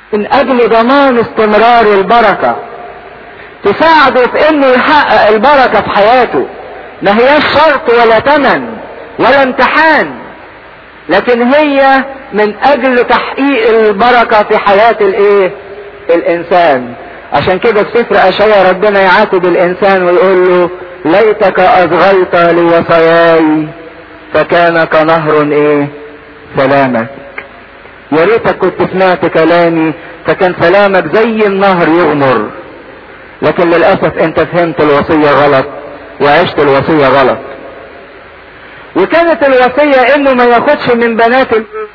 من اجل ضمان استمرار البركة تساعده في انه يحقق البركة في حياته ما هياش شرط ولا تمن ولا امتحان لكن هي من اجل تحقيق البركة في حياة الايه الانسان عشان كده في سفر اشعياء ربنا يعاتب الانسان ويقول له ليتك اصغيت لوصاياي فكان كنهر ايه سلامك يا ريتك كنت سمعت كلامي فكان سلامك زي النهر يغمر لكن للاسف انت فهمت الوصية غلط وعشت الوصية غلط وكانت الوصية انه ما ياخدش من بنات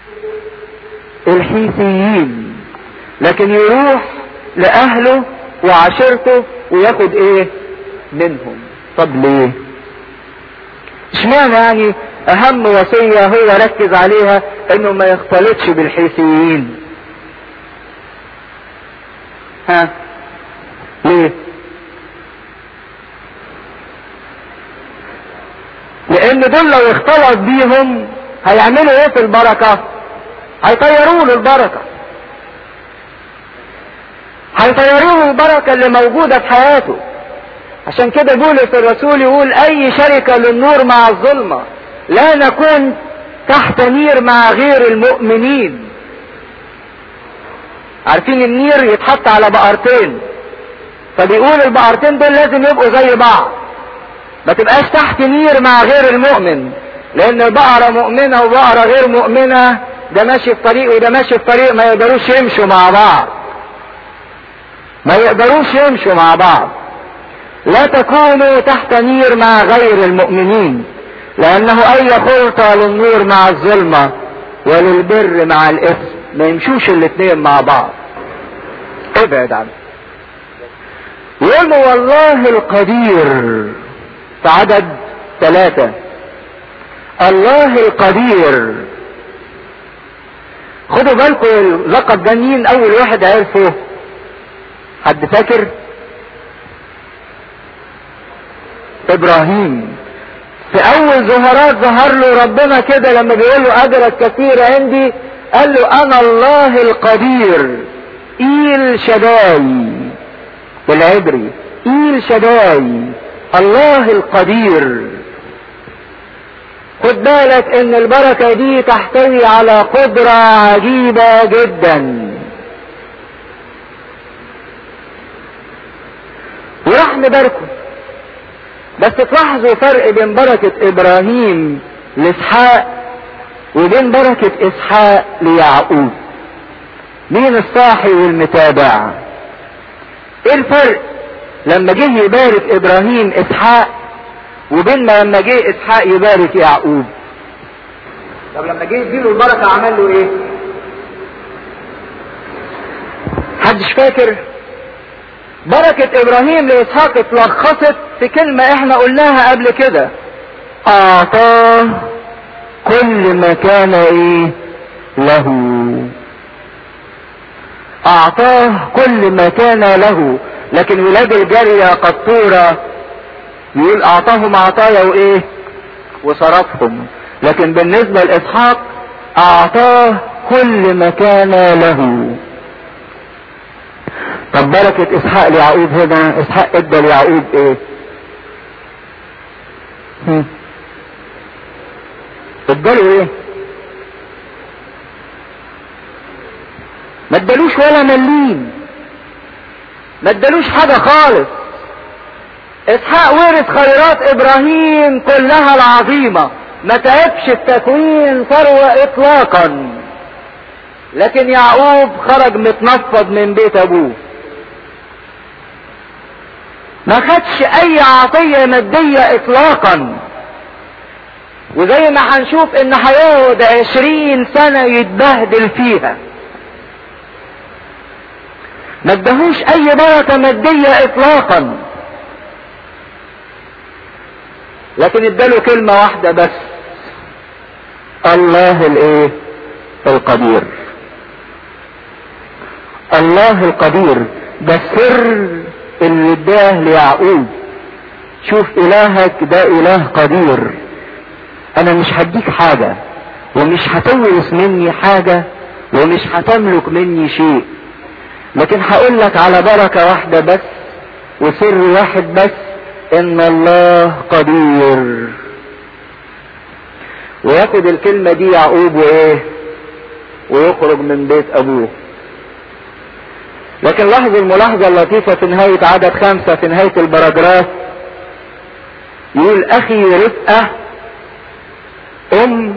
الحيثيين لكن يروح لاهله وعشيرته وياخد ايه منهم طب ليه اشمعنى يعني اهم وصية هو ركز عليها انه ما يختلطش بالحيثيين ها ليه لان دول لو اختلط بيهم هيعملوا ايه في البركة هيطيروا له البركة هيطيروا له البركة اللي موجودة في حياته عشان كده بولس الرسول يقول اي شركة للنور مع الظلمة لا نكون تحت نير مع غير المؤمنين عارفين النير يتحط على بقرتين فبيقول البقرتين دول لازم يبقوا زي بعض ما تبقاش تحت نير مع غير المؤمن لان بقرة مؤمنة وبقرة غير مؤمنة ده ماشي في طريق وده ماشي في طريق ما يقدروش يمشوا مع بعض ما يقدروش يمشوا مع بعض لا تكونوا تحت نير مع غير المؤمنين لانه اي خلطة للنور مع الظلمة وللبر مع الاثم ما يمشوش الاثنين مع بعض ابعد عنه يقول والله القدير في عدد ثلاثة الله القدير خدوا بالكم اللقب ده مين اول واحد عرفه حد فاكر ابراهيم في اول ظهرات ظهر له ربنا كده لما بيقول له اجرك كثير عندي قال له انا الله القدير ايل شداي بالعبري ايل شداي الله القدير خد بالك ان البركة دي تحتوي على قدرة عجيبة جدا وراح نباركه بس تلاحظوا فرق بين بركة ابراهيم لاسحاق وبين بركة اسحاق ليعقوب مين الصاحي والمتابع ايه الفرق لما جه يبارك ابراهيم اسحاق وبين ما لما جه اسحاق يبارك يعقوب طب لما جه يديله البركه عمل له ايه حدش فاكر بركة ابراهيم لاسحاق اتلخصت في كلمة احنا قلناها قبل كده اعطاه كل ما كان ايه له اعطاه كل ما كان له لكن ولاد الجارية قطورة يقول اعطاهم عطايا وايه وصرفهم لكن بالنسبة لاسحاق اعطاه كل ما كان له طب بركة اسحاق ليعقوب هنا اسحاق ادى ليعقوب ايه اداله ايه ما ادالوش ولا مليم ما ادالوش حاجة خالص اسحاق ورث خيرات ابراهيم كلها العظيمة ما تعبش التكوين ثروة اطلاقا لكن يعقوب خرج متنفض من بيت ابوه ما خدش اي عطية مادية اطلاقا وزي ما هنشوف ان هيقعد عشرين سنة يتبهدل فيها ما ادهوش اي بركة مادية اطلاقا لكن اداله كلمة واحدة بس الله الايه القدير الله القدير ده السر اللي اداه ليعقوب شوف الهك ده اله قدير انا مش هديك حاجة ومش هتورث مني حاجة ومش هتملك مني شيء لكن هقول لك على بركة واحدة بس وسر واحد بس ان الله قدير وياخد الكلمة دي يعقوب وايه ويخرج من بيت ابوه لكن لاحظوا الملاحظة اللطيفة في نهاية عدد خمسة في نهاية البراجراف يقول اخي رفقة ام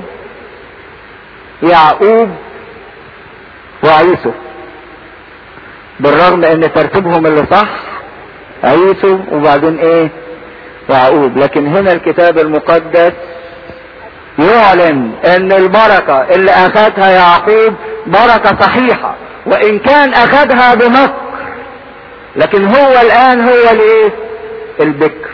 يعقوب وعيسو بالرغم ان ترتيبهم اللي صح عيسو وبعدين ايه يعقوب لكن هنا الكتاب المقدس يعلن ان البركة اللي اخذها يعقوب بركة صحيحة وان كان اخذها بمكر لكن هو الان هو الايه البكر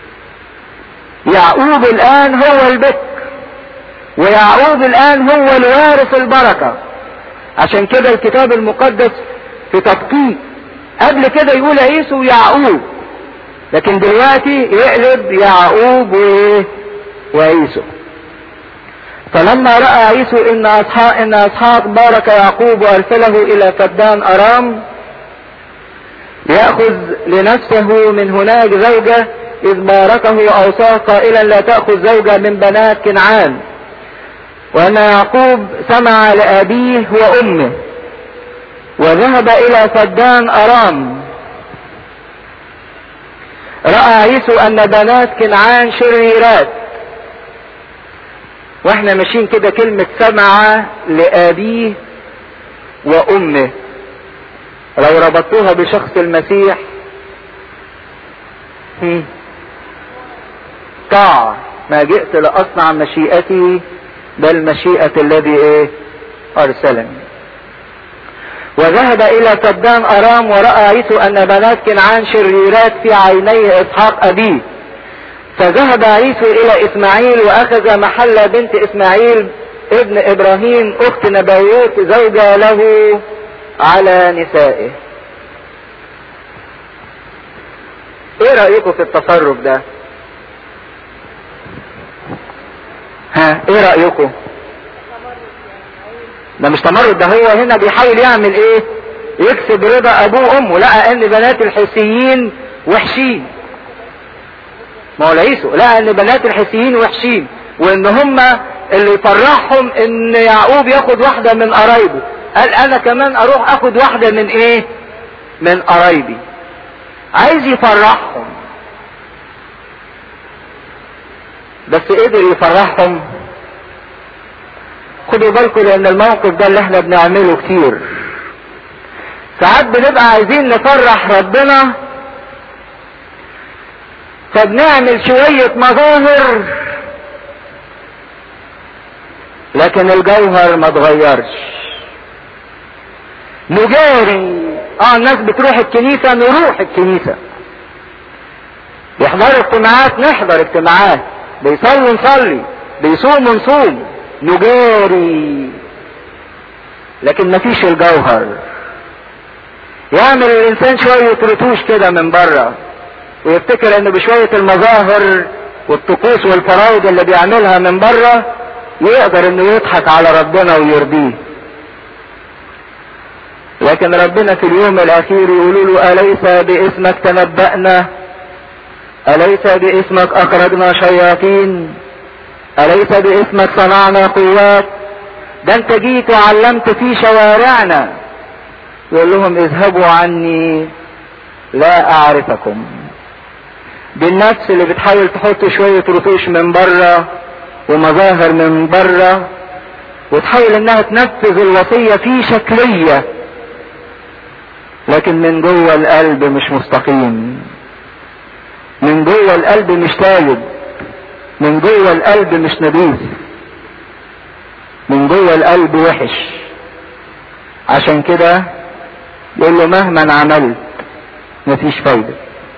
يعقوب الان هو البكر ويعقوب الان هو الوارث البركة عشان كده الكتاب المقدس في تدقيق قبل كده يقول عيسو ويعقوب لكن دلوقتي يقلب يعقوب وايه وعيسو فلما راى عيسو ان اسحاق ان اسحاق بارك يعقوب وارسله الى فدان ارام ياخذ لنفسه من هناك زوجه اذ باركه اوصاه قائلا لا تاخذ زوجه من بنات كنعان وان يعقوب سمع لابيه وامه وذهب الى فدان ارام راى عيسو ان بنات كنعان شريرات واحنا ماشيين كده كلمة سمع لابيه وامه لو ربطوها بشخص المسيح طاع ما جئت لاصنع مشيئتي بل مشيئة الذي ايه ارسلني وذهب الى سدان ارام ورأى عيسو ان بنات كنعان شريرات في عيني اسحاق ابيه فذهب عيسو الى اسماعيل واخذ محل بنت اسماعيل ابن ابراهيم اخت نبوت زوجة له على نسائه ايه رأيكم في التصرف ده ها ايه رأيكم ده مش تمرد ده هو هنا بيحاول يعمل ايه يكسب رضا ابوه وامه لقى ان بنات الحسيين وحشين ما هو لعيسو لقى ان بنات الحسيين وحشين وان هم اللي يفرحهم ان يعقوب ياخد واحدة من قرايبه قال انا كمان اروح اخد واحدة من ايه من قرايبي عايز يفرحهم بس قدر يفرحهم خدوا بالكم لان الموقف ده اللي احنا بنعمله كتير ساعات بنبقى عايزين نفرح ربنا فبنعمل شوية مظاهر لكن الجوهر ما اتغيرش نجاري اه الناس بتروح الكنيسة نروح الكنيسة يحضروا اجتماعات نحضر اجتماعات بيصلوا نصلي بيصوموا نصوم نجاري لكن مفيش الجوهر يعمل الانسان شوية رتوش كده من بره ويفتكر انه بشوية المظاهر والطقوس والفرائض اللي بيعملها من بره يقدر انه يضحك على ربنا ويرضيه لكن ربنا في اليوم الاخير يقولوا له اليس باسمك تنبأنا اليس باسمك اخرجنا شياطين اليس باسمك صنعنا قوات ده انت جيت وعلمت في شوارعنا يقول لهم اذهبوا عني لا اعرفكم دي النفس اللي بتحاول تحط شوية رتوش من بره ومظاهر من بره وتحاول انها تنفذ الوصية في شكلية لكن من جوه القلب مش مستقيم من جوه القلب مش تايب من جوه القلب مش نضيف من جوه القلب وحش عشان كده يقول له مهما عملت مفيش فايدة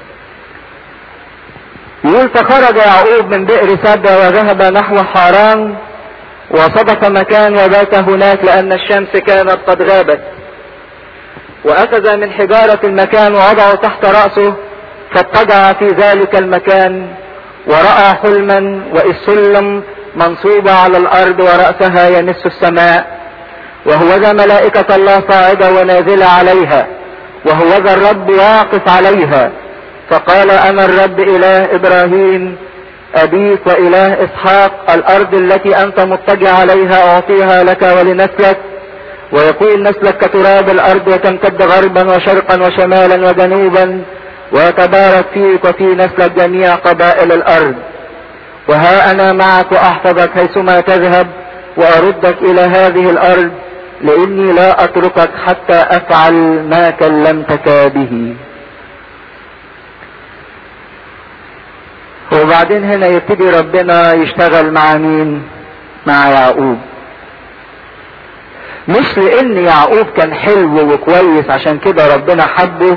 يقول فخرج يعقوب من بئر سبع وذهب نحو حاران وصدق مكان وبات هناك لأن الشمس كانت قد غابت وأخذ من حجارة المكان ووضعه تحت رأسه فاتجع في ذلك المكان ورأى حلما وإذ سلم منصوبة على الأرض ورأسها يمس السماء وهو ذا ملائكة الله صاعدة ونازلة عليها وهوذا الرب واقف عليها فقال انا الرب اله ابراهيم ابيك واله اسحاق الارض التي انت مضطجع عليها اعطيها لك ولنسلك ويكون نسلك كتراب الارض وتمتد غربا وشرقا وشمالا وجنوبا ويتبارك فيك وفي نسلك جميع قبائل الارض وها انا معك واحفظك حيثما تذهب واردك الى هذه الارض لاني لا اتركك حتى افعل ما كلمتك به وبعدين هنا يبتدي ربنا يشتغل مع مين مع يعقوب مش لان يعقوب كان حلو وكويس عشان كده ربنا حبه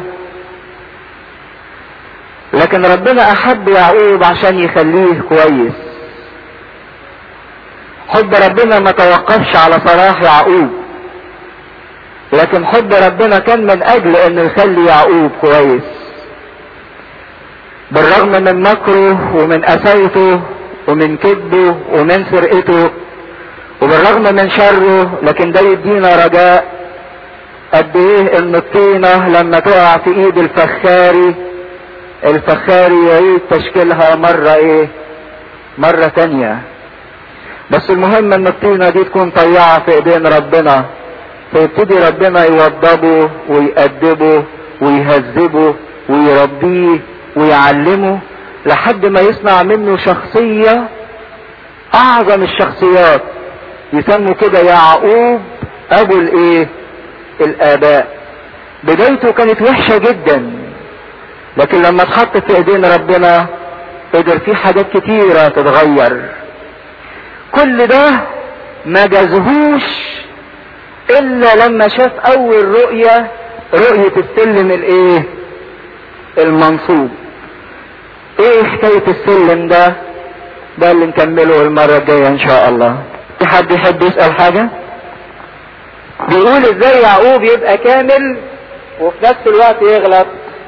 لكن ربنا احب يعقوب عشان يخليه كويس حب ربنا ما توقفش على صلاح يعقوب لكن حب ربنا كان من اجل انه يخلي يعقوب كويس بالرغم من مكره ومن قساوته ومن كذبه ومن سرقته وبالرغم من شره لكن ده يدينا رجاء قد ايه ان الطينة لما تقع في ايد الفخاري الفخاري يعيد تشكيلها مرة ايه مرة تانية بس المهم ان الطينة دي تكون طيعة في ايدين ربنا فيبتدي ربنا يوضبه ويأدبه ويهذبه ويربيه ويعلمه لحد ما يصنع منه شخصية اعظم الشخصيات يسموا كده يعقوب ابو الايه الاباء بدايته كانت وحشة جدا لكن لما اتحط في ايدين ربنا قدر في حاجات كتيرة تتغير كل ده ما جازهوش الا لما شاف اول رؤية رؤية السلم الايه المنصوب ايه حكاية السلم ده ده اللي نكمله المرة الجاية ان شاء الله في حد يحب يسأل حاجة بيقول ازاي يعقوب يبقى كامل وفي نفس الوقت يغلط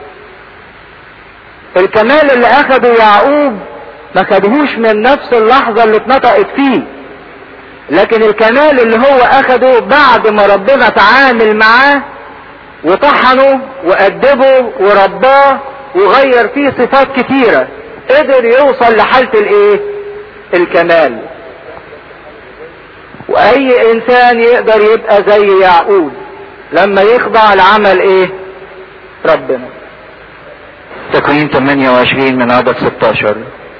الكمال اللي اخده يعقوب ما خدهوش من نفس اللحظة اللي اتنطقت فيه لكن الكمال اللي هو اخده بعد ما ربنا تعامل معاه وطحنه وأدبه ورباه وغير فيه صفات كتيرة قدر يوصل لحالة الايه الكمال واي انسان يقدر يبقى زي يعقوب لما يخضع لعمل ايه ربنا تكوين 28 من عدد 16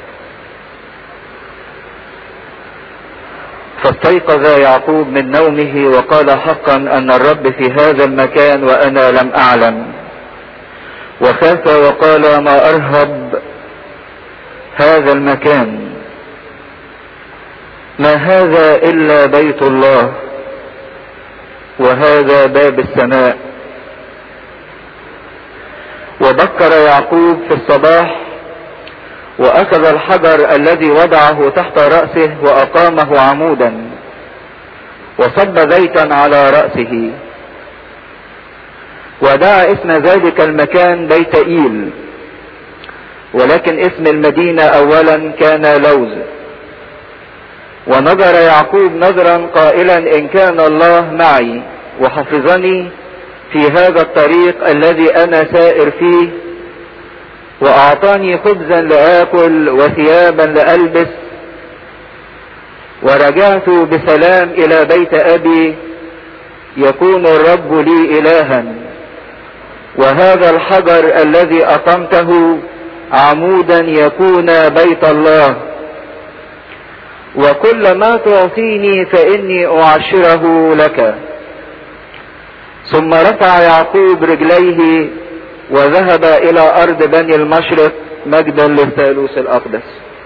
فاستيقظ يعقوب من نومه وقال حقا ان الرب في هذا المكان وانا لم اعلم وخاف وقال ما ارهب هذا المكان ما هذا الا بيت الله وهذا باب السماء وبكر يعقوب في الصباح واخذ الحجر الذي وضعه تحت رأسه واقامه عمودا وصب زيتا على رأسه ودعا اسم ذلك المكان بيت ايل ولكن اسم المدينة اولا كان لوز ونظر يعقوب نظرا قائلا ان كان الله معي وحفظني في هذا الطريق الذي انا سائر فيه واعطاني خبزا لاكل وثيابا لالبس ورجعت بسلام الى بيت ابي يكون الرب لي الها وهذا الحجر الذي اقمته عمودا يكون بيت الله وكل ما تعطيني فاني اعشره لك ثم رفع يعقوب رجليه وذهب الى ارض بني المشرق مجدا للثالوث الاقدس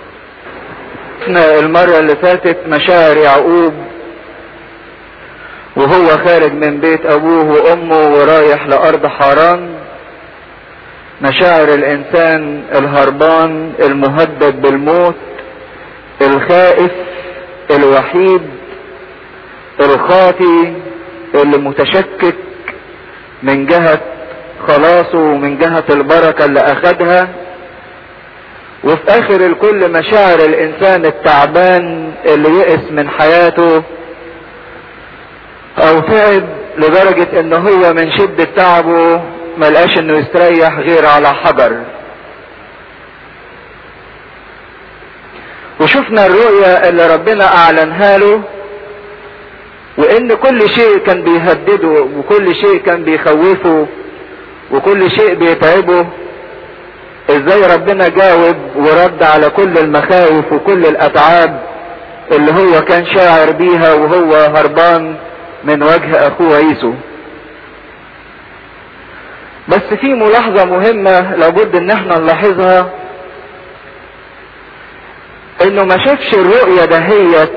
شفنا المرة اللي فاتت مشاعر يعقوب وهو خارج من بيت ابوه وامه ورايح لارض حران مشاعر الانسان الهربان المهدد بالموت الخائف الوحيد الخاطي اللي متشكك من جهة خلاصه ومن جهة البركة اللي اخدها وفي اخر الكل مشاعر الانسان التعبان اللي يئس من حياته او تعب لدرجة ان هو من شدة تعبه ملقاش انه يستريح غير على حجر وشفنا الرؤية اللي ربنا اعلنها له وان كل شيء كان بيهدده وكل شيء كان بيخوفه وكل شيء بيتعبه ازاي ربنا جاوب ورد على كل المخاوف وكل الاتعاب اللي هو كان شاعر بيها وهو هربان من وجه اخوه عيسو بس في ملاحظة مهمة لابد ان احنا نلاحظها انه ما شافش الرؤية دهيت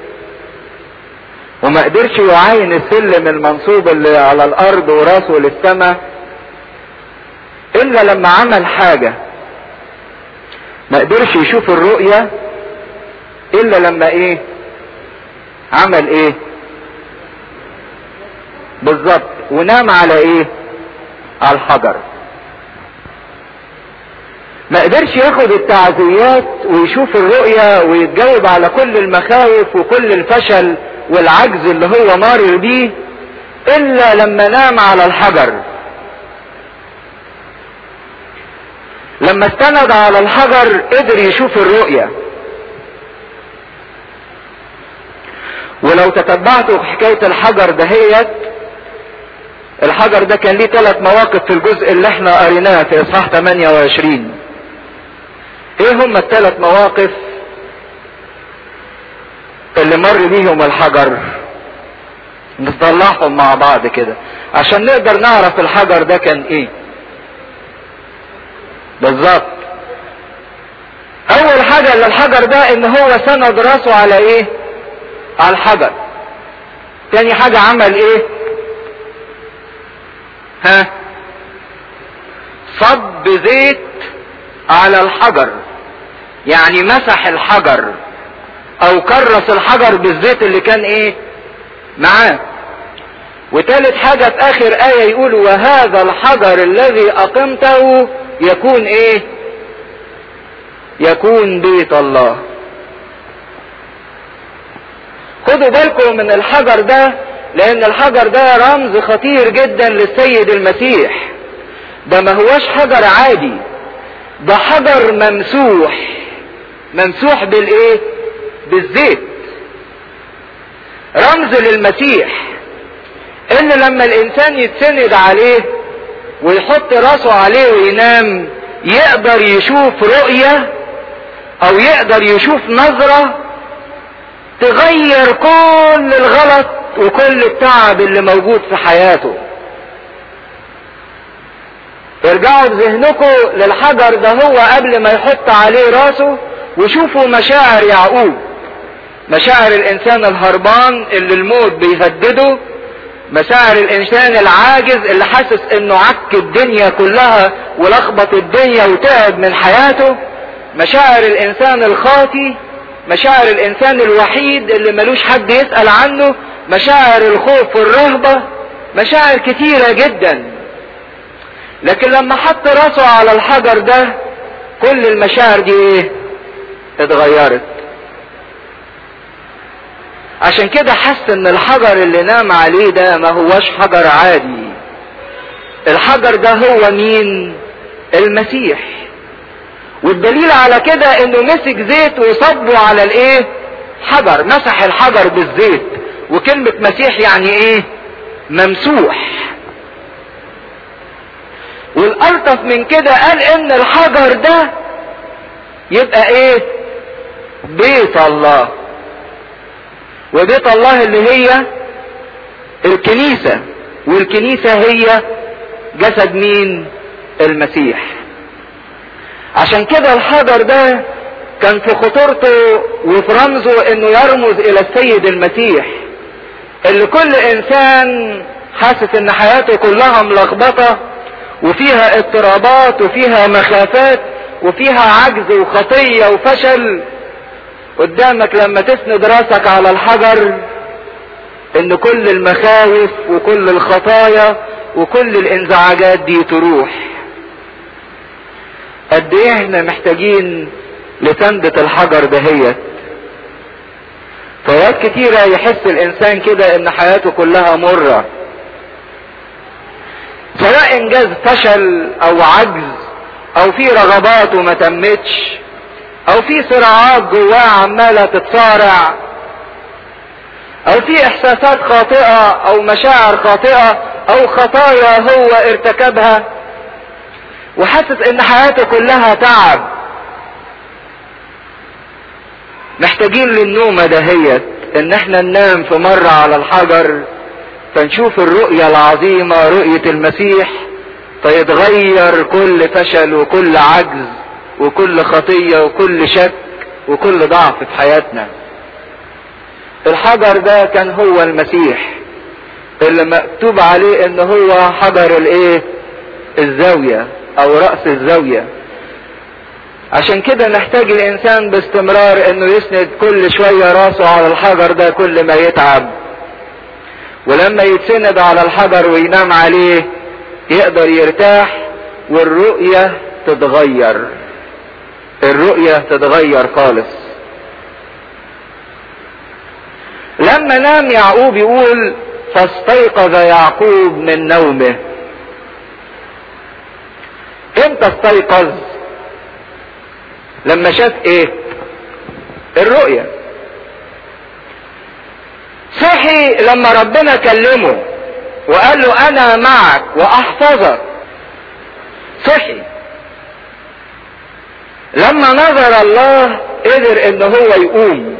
وما قدرش يعاين السلم المنصوب اللي على الارض وراسه للسماء الا لما عمل حاجة ما قدرش يشوف الرؤية الا لما ايه عمل ايه بالظبط ونام على ايه على الحجر ما قدرش ياخد التعزيات ويشوف الرؤية ويتجاوب على كل المخاوف وكل الفشل والعجز اللي هو مارر بيه الا لما نام على الحجر لما استند على الحجر قدر يشوف الرؤية ولو تتبعتوا حكاية الحجر دهيت الحجر ده كان ليه ثلاث مواقف في الجزء اللي احنا قريناه في اصحاح 28 ايه هم الثلاث مواقف اللي مر بيهم الحجر نطلعهم مع بعض كده عشان نقدر نعرف الحجر ده كان ايه بالظبط اول حاجة للحجر ده ان هو سند راسه على ايه على الحجر تاني حاجة عمل ايه ها صب زيت على الحجر يعني مسح الحجر او كرس الحجر بالزيت اللي كان ايه معاه وتالت حاجة في اخر اية يقول وهذا الحجر الذي اقمته يكون ايه يكون بيت الله خدوا بالكم من الحجر ده لان الحجر ده رمز خطير جدا للسيد المسيح ده ما هوش حجر عادي ده حجر ممسوح ممسوح بالايه بالزيت رمز للمسيح ان لما الانسان يتسند عليه ويحط راسه عليه وينام يقدر يشوف رؤية او يقدر يشوف نظرة تغير كل الغلط وكل التعب اللي موجود في حياته ارجعوا بذهنكم للحجر ده هو قبل ما يحط عليه راسه وشوفوا مشاعر يعقوب مشاعر الانسان الهربان اللي الموت بيهدده مشاعر الانسان العاجز اللي حاسس انه عك الدنيا كلها ولخبط الدنيا وتعب من حياته مشاعر الانسان الخاطي مشاعر الانسان الوحيد اللي ملوش حد يسأل عنه مشاعر الخوف والرهبة مشاعر كتيرة جدا لكن لما حط راسه على الحجر ده كل المشاعر دي ايه اتغيرت عشان كده حس ان الحجر اللي نام عليه ده ما هوش حجر عادي الحجر ده هو مين المسيح والدليل على كده انه مسك زيت وصبه على الايه حجر مسح الحجر بالزيت وكلمة مسيح يعني ايه ممسوح والالطف من كده قال ان الحجر ده يبقى ايه بيت الله وبيت الله اللي هي الكنيسة والكنيسة هي جسد مين المسيح عشان كده الحجر ده كان في خطورته وفي رمزه انه يرمز الى السيد المسيح اللي كل انسان حاسس ان حياته كلها ملخبطة وفيها اضطرابات وفيها مخافات وفيها عجز وخطية وفشل قدامك لما تسند راسك على الحجر ان كل المخاوف وكل الخطايا وكل الانزعاجات دي تروح قد ايه احنا محتاجين لسندة الحجر دهيت فوقت كتيرة يحس الانسان كده ان حياته كلها مرة سواء في انجاز فشل او عجز او في رغبات وما تمتش او في صراعات جواه عماله تتصارع او في احساسات خاطئه او مشاعر خاطئه او خطايا هو ارتكبها وحاسس ان حياته كلها تعب محتاجين للنومه دهيت ان احنا ننام في مره على الحجر فنشوف الرؤيه العظيمه رؤيه المسيح فيتغير كل فشل وكل عجز وكل خطيه وكل شك وكل ضعف في حياتنا الحجر ده كان هو المسيح اللي مكتوب عليه ان هو حجر الايه الزاوية او رأس الزاوية عشان كده محتاج الانسان باستمرار انه يسند كل شوية راسه على الحجر ده كل ما يتعب ولما يتسند على الحجر وينام عليه يقدر يرتاح والرؤية تتغير الرؤية تتغير خالص لما نام يعقوب يقول فاستيقظ يعقوب من نومه امتى استيقظ لما شاف ايه الرؤية صحي لما ربنا كلمه وقال له انا معك واحفظك صحي لما نظر الله قدر ان هو يقوم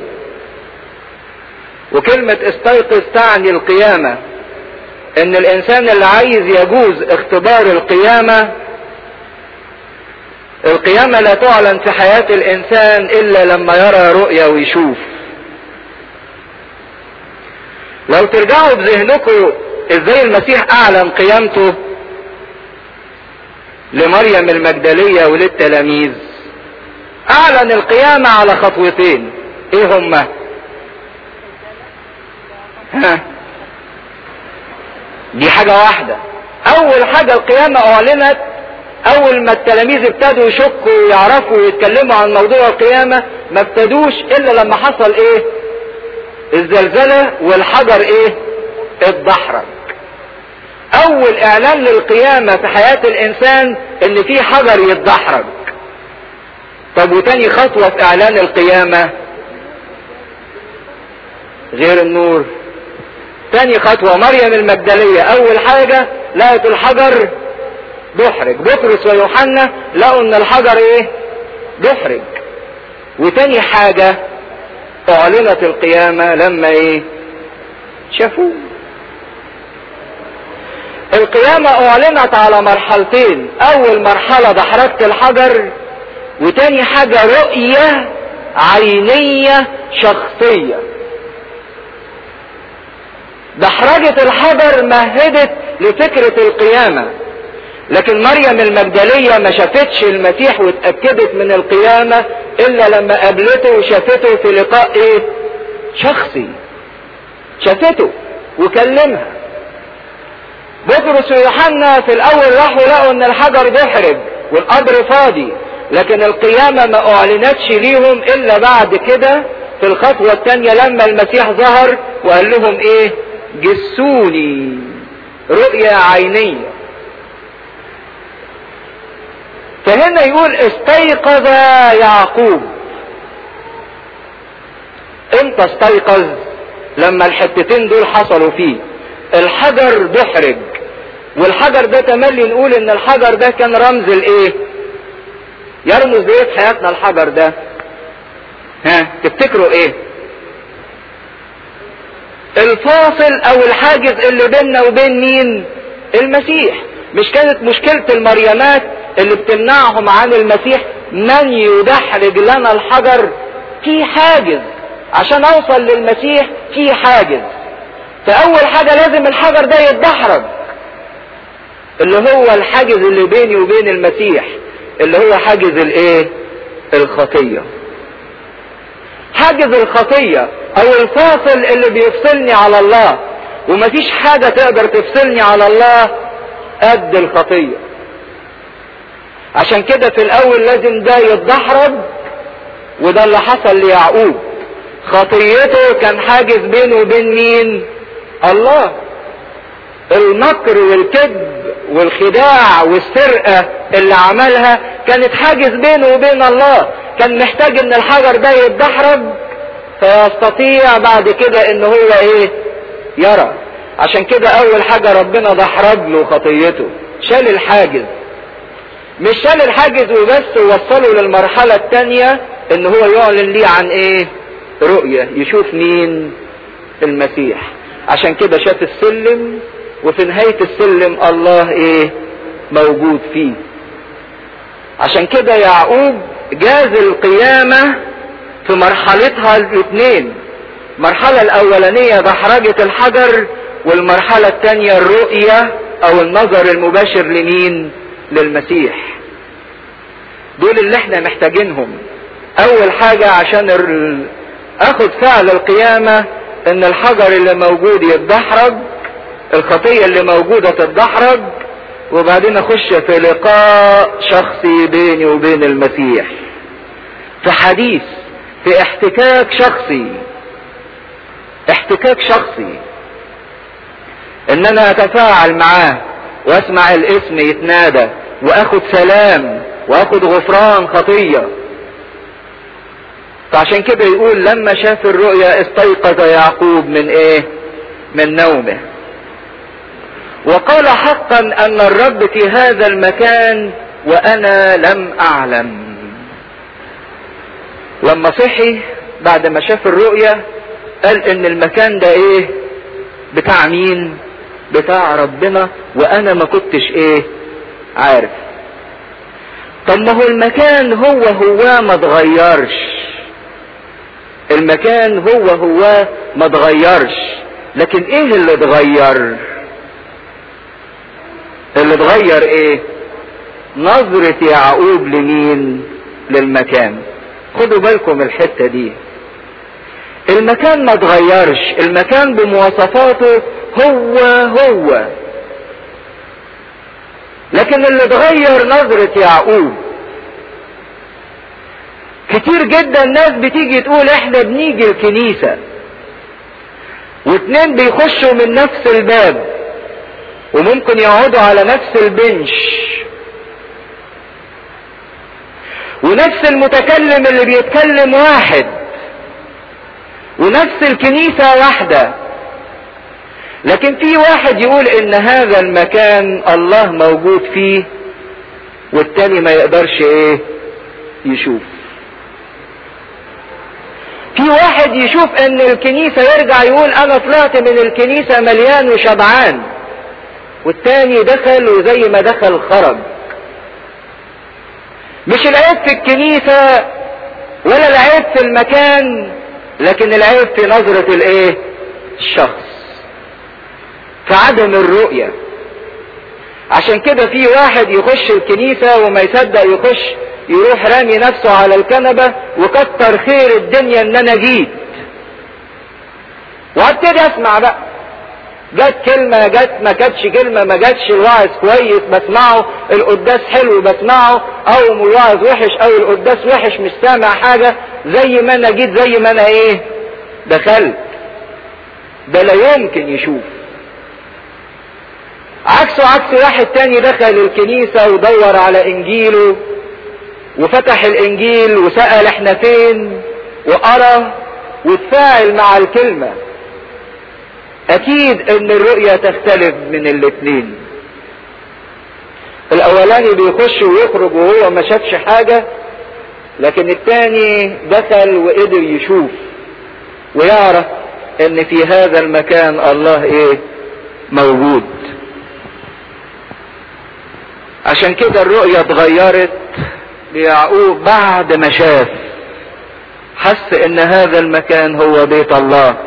وكلمة استيقظ تعني القيامة ان الانسان اللي عايز يجوز اختبار القيامة القيامة لا تعلن في حياة الانسان الا لما يرى رؤية ويشوف لو ترجعوا بذهنكم ازاي المسيح اعلن قيامته لمريم المجدلية وللتلاميذ اعلن القيامة على خطوتين ايه هما ها دي حاجة واحدة اول حاجة القيامة اعلنت اول ما التلاميذ ابتدوا يشكوا ويعرفوا ويتكلموا عن موضوع القيامة ما ابتدوش الا لما حصل ايه الزلزلة والحجر ايه اتدحرج اول اعلان للقيامة في حياة الانسان ان في حجر يتدحرج طب وتاني خطوة في اعلان القيامة غير النور تاني خطوة مريم المجدلية اول حاجة لقت الحجر دحرج بطرس ويوحنا لقوا ان الحجر ايه دحرج وتاني حاجة اعلنت القيامة لما ايه شافوه القيامة اعلنت على مرحلتين اول مرحلة دحرجت الحجر وتاني حاجة رؤية عينية شخصية دحرجة الحجر مهدت لفكرة القيامة لكن مريم المجدلية ما شافتش المسيح واتأكدت من القيامة الا لما قابلته وشافته في لقاء ايه شخصي شافته وكلمها بطرس ويوحنا في الاول راحوا لقوا ان الحجر دحرج والقبر فاضي لكن القيامة ما اعلنتش ليهم الا بعد كده في الخطوة الثانية لما المسيح ظهر وقال لهم ايه جسوني رؤية عينية فهنا يقول استيقظ يعقوب امتى استيقظ لما الحتتين دول حصلوا فيه الحجر دحرج والحجر ده تملي نقول ان الحجر ده كان رمز الايه يرمز لايه في حياتنا الحجر ده ها تفتكروا ايه الفاصل او الحاجز اللي بيننا وبين مين المسيح مش كانت مشكلة المريمات اللي بتمنعهم عن المسيح من يدحرج لنا الحجر في حاجز عشان اوصل للمسيح في حاجز فاول حاجة لازم الحجر ده يتدحرج اللي هو الحاجز اللي بيني وبين المسيح اللي هو حاجز الايه الخطية حاجز الخطية او الفاصل اللي بيفصلني على الله ومفيش حاجة تقدر تفصلني على الله قد الخطية عشان كده في الاول لازم ده يتدحرج وده اللي حصل ليعقوب خطيته كان حاجز بينه وبين مين الله المكر والكذب والخداع والسرقة اللي عملها كانت حاجز بينه وبين الله كان محتاج ان الحجر ده يتدحرج فيستطيع بعد كده ان هو ايه يرى عشان كده اول حاجة ربنا دحرج له خطيته شال الحاجز مش شال الحاجز وبس ووصله للمرحلة التانية ان هو يعلن ليه عن ايه رؤية يشوف مين المسيح عشان كده شاف السلم وفي نهاية السلم الله ايه موجود فيه عشان كده يعقوب جاز القيامة في مرحلتها الاثنين المرحلة الاولانية دحرجة الحجر والمرحلة الثانية الرؤية او النظر المباشر لمين للمسيح دول اللي احنا محتاجينهم اول حاجة عشان ال... اخد فعل القيامة ان الحجر اللي موجود يتدحرج الخطية اللي موجودة تتدحرج وبعدين اخش في لقاء شخصي بيني وبين المسيح في حديث في احتكاك شخصي احتكاك شخصي ان انا اتفاعل معاه واسمع الاسم يتنادى واخد سلام واخد غفران خطيه فعشان كده يقول لما شاف الرؤيا استيقظ يعقوب من ايه من نومه وقال حقا ان الرب في هذا المكان وانا لم اعلم لما صحي بعد ما شاف الرؤيا قال ان المكان ده ايه بتاع مين بتاع ربنا وانا ما كنتش ايه عارف طب ما هو المكان هو هو ما اتغيرش المكان هو هو ما اتغيرش لكن ايه اللي اتغير اللي اتغير ايه نظرة يعقوب لمين للمكان خدوا بالكم الحتة دي المكان ما اتغيرش المكان بمواصفاته هو هو لكن اللي اتغير نظرة يعقوب كتير جدا ناس بتيجي تقول احنا بنيجي الكنيسة واتنين بيخشوا من نفس الباب وممكن يقعدوا على نفس البنش ونفس المتكلم اللي بيتكلم واحد ونفس الكنيسة واحدة لكن في واحد يقول ان هذا المكان الله موجود فيه والتاني ما يقدرش ايه يشوف في واحد يشوف ان الكنيسة يرجع يقول انا طلعت من الكنيسة مليان وشبعان والتاني دخل وزي ما دخل خرج مش العيب في الكنيسة ولا العيب في المكان لكن العيب في نظرة الايه الشخص في عدم الرؤية عشان كده في واحد يخش الكنيسة وما يصدق يخش يروح رامي نفسه على الكنبة وكتر خير الدنيا ان انا جيت وابتدي اسمع بقى جت كلمة جت ما كانتش كلمة ما جاتش الوعظ كويس بسمعه القداس حلو بسمعه او الوعظ وحش او القداس وحش مش سامع حاجة زي ما انا جيت زي ما انا ايه دخلت ده لا يمكن يشوف عكسه عكس واحد تاني دخل الكنيسة ودور على انجيله وفتح الانجيل وسأل احنا فين وقرا وتفاعل مع الكلمة اكيد ان الرؤية تختلف من الاتنين الاولاني بيخش ويخرج وهو ما شافش حاجة لكن التاني دخل وقدر يشوف ويعرف ان في هذا المكان الله ايه موجود عشان كده الرؤية اتغيرت ليعقوب بعد ما شاف حس ان هذا المكان هو بيت الله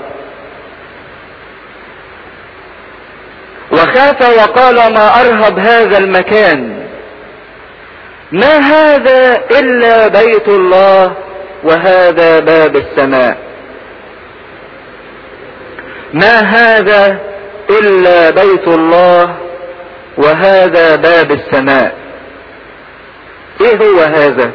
وخاف وقال ما ارهب هذا المكان ما هذا الا بيت الله وهذا باب السماء ما هذا الا بيت الله وهذا باب السماء ايه هو هذا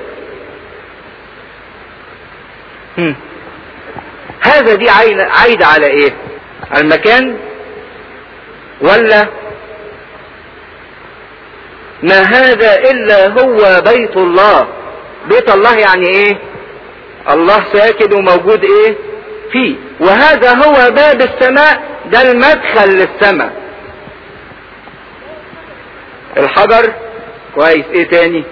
هم. هذا دي عايدة على ايه على المكان ولا ما هذا الا هو بيت الله بيت الله يعني ايه الله ساكن وموجود ايه فيه وهذا هو باب السماء ده المدخل للسماء الحجر كويس ايه تاني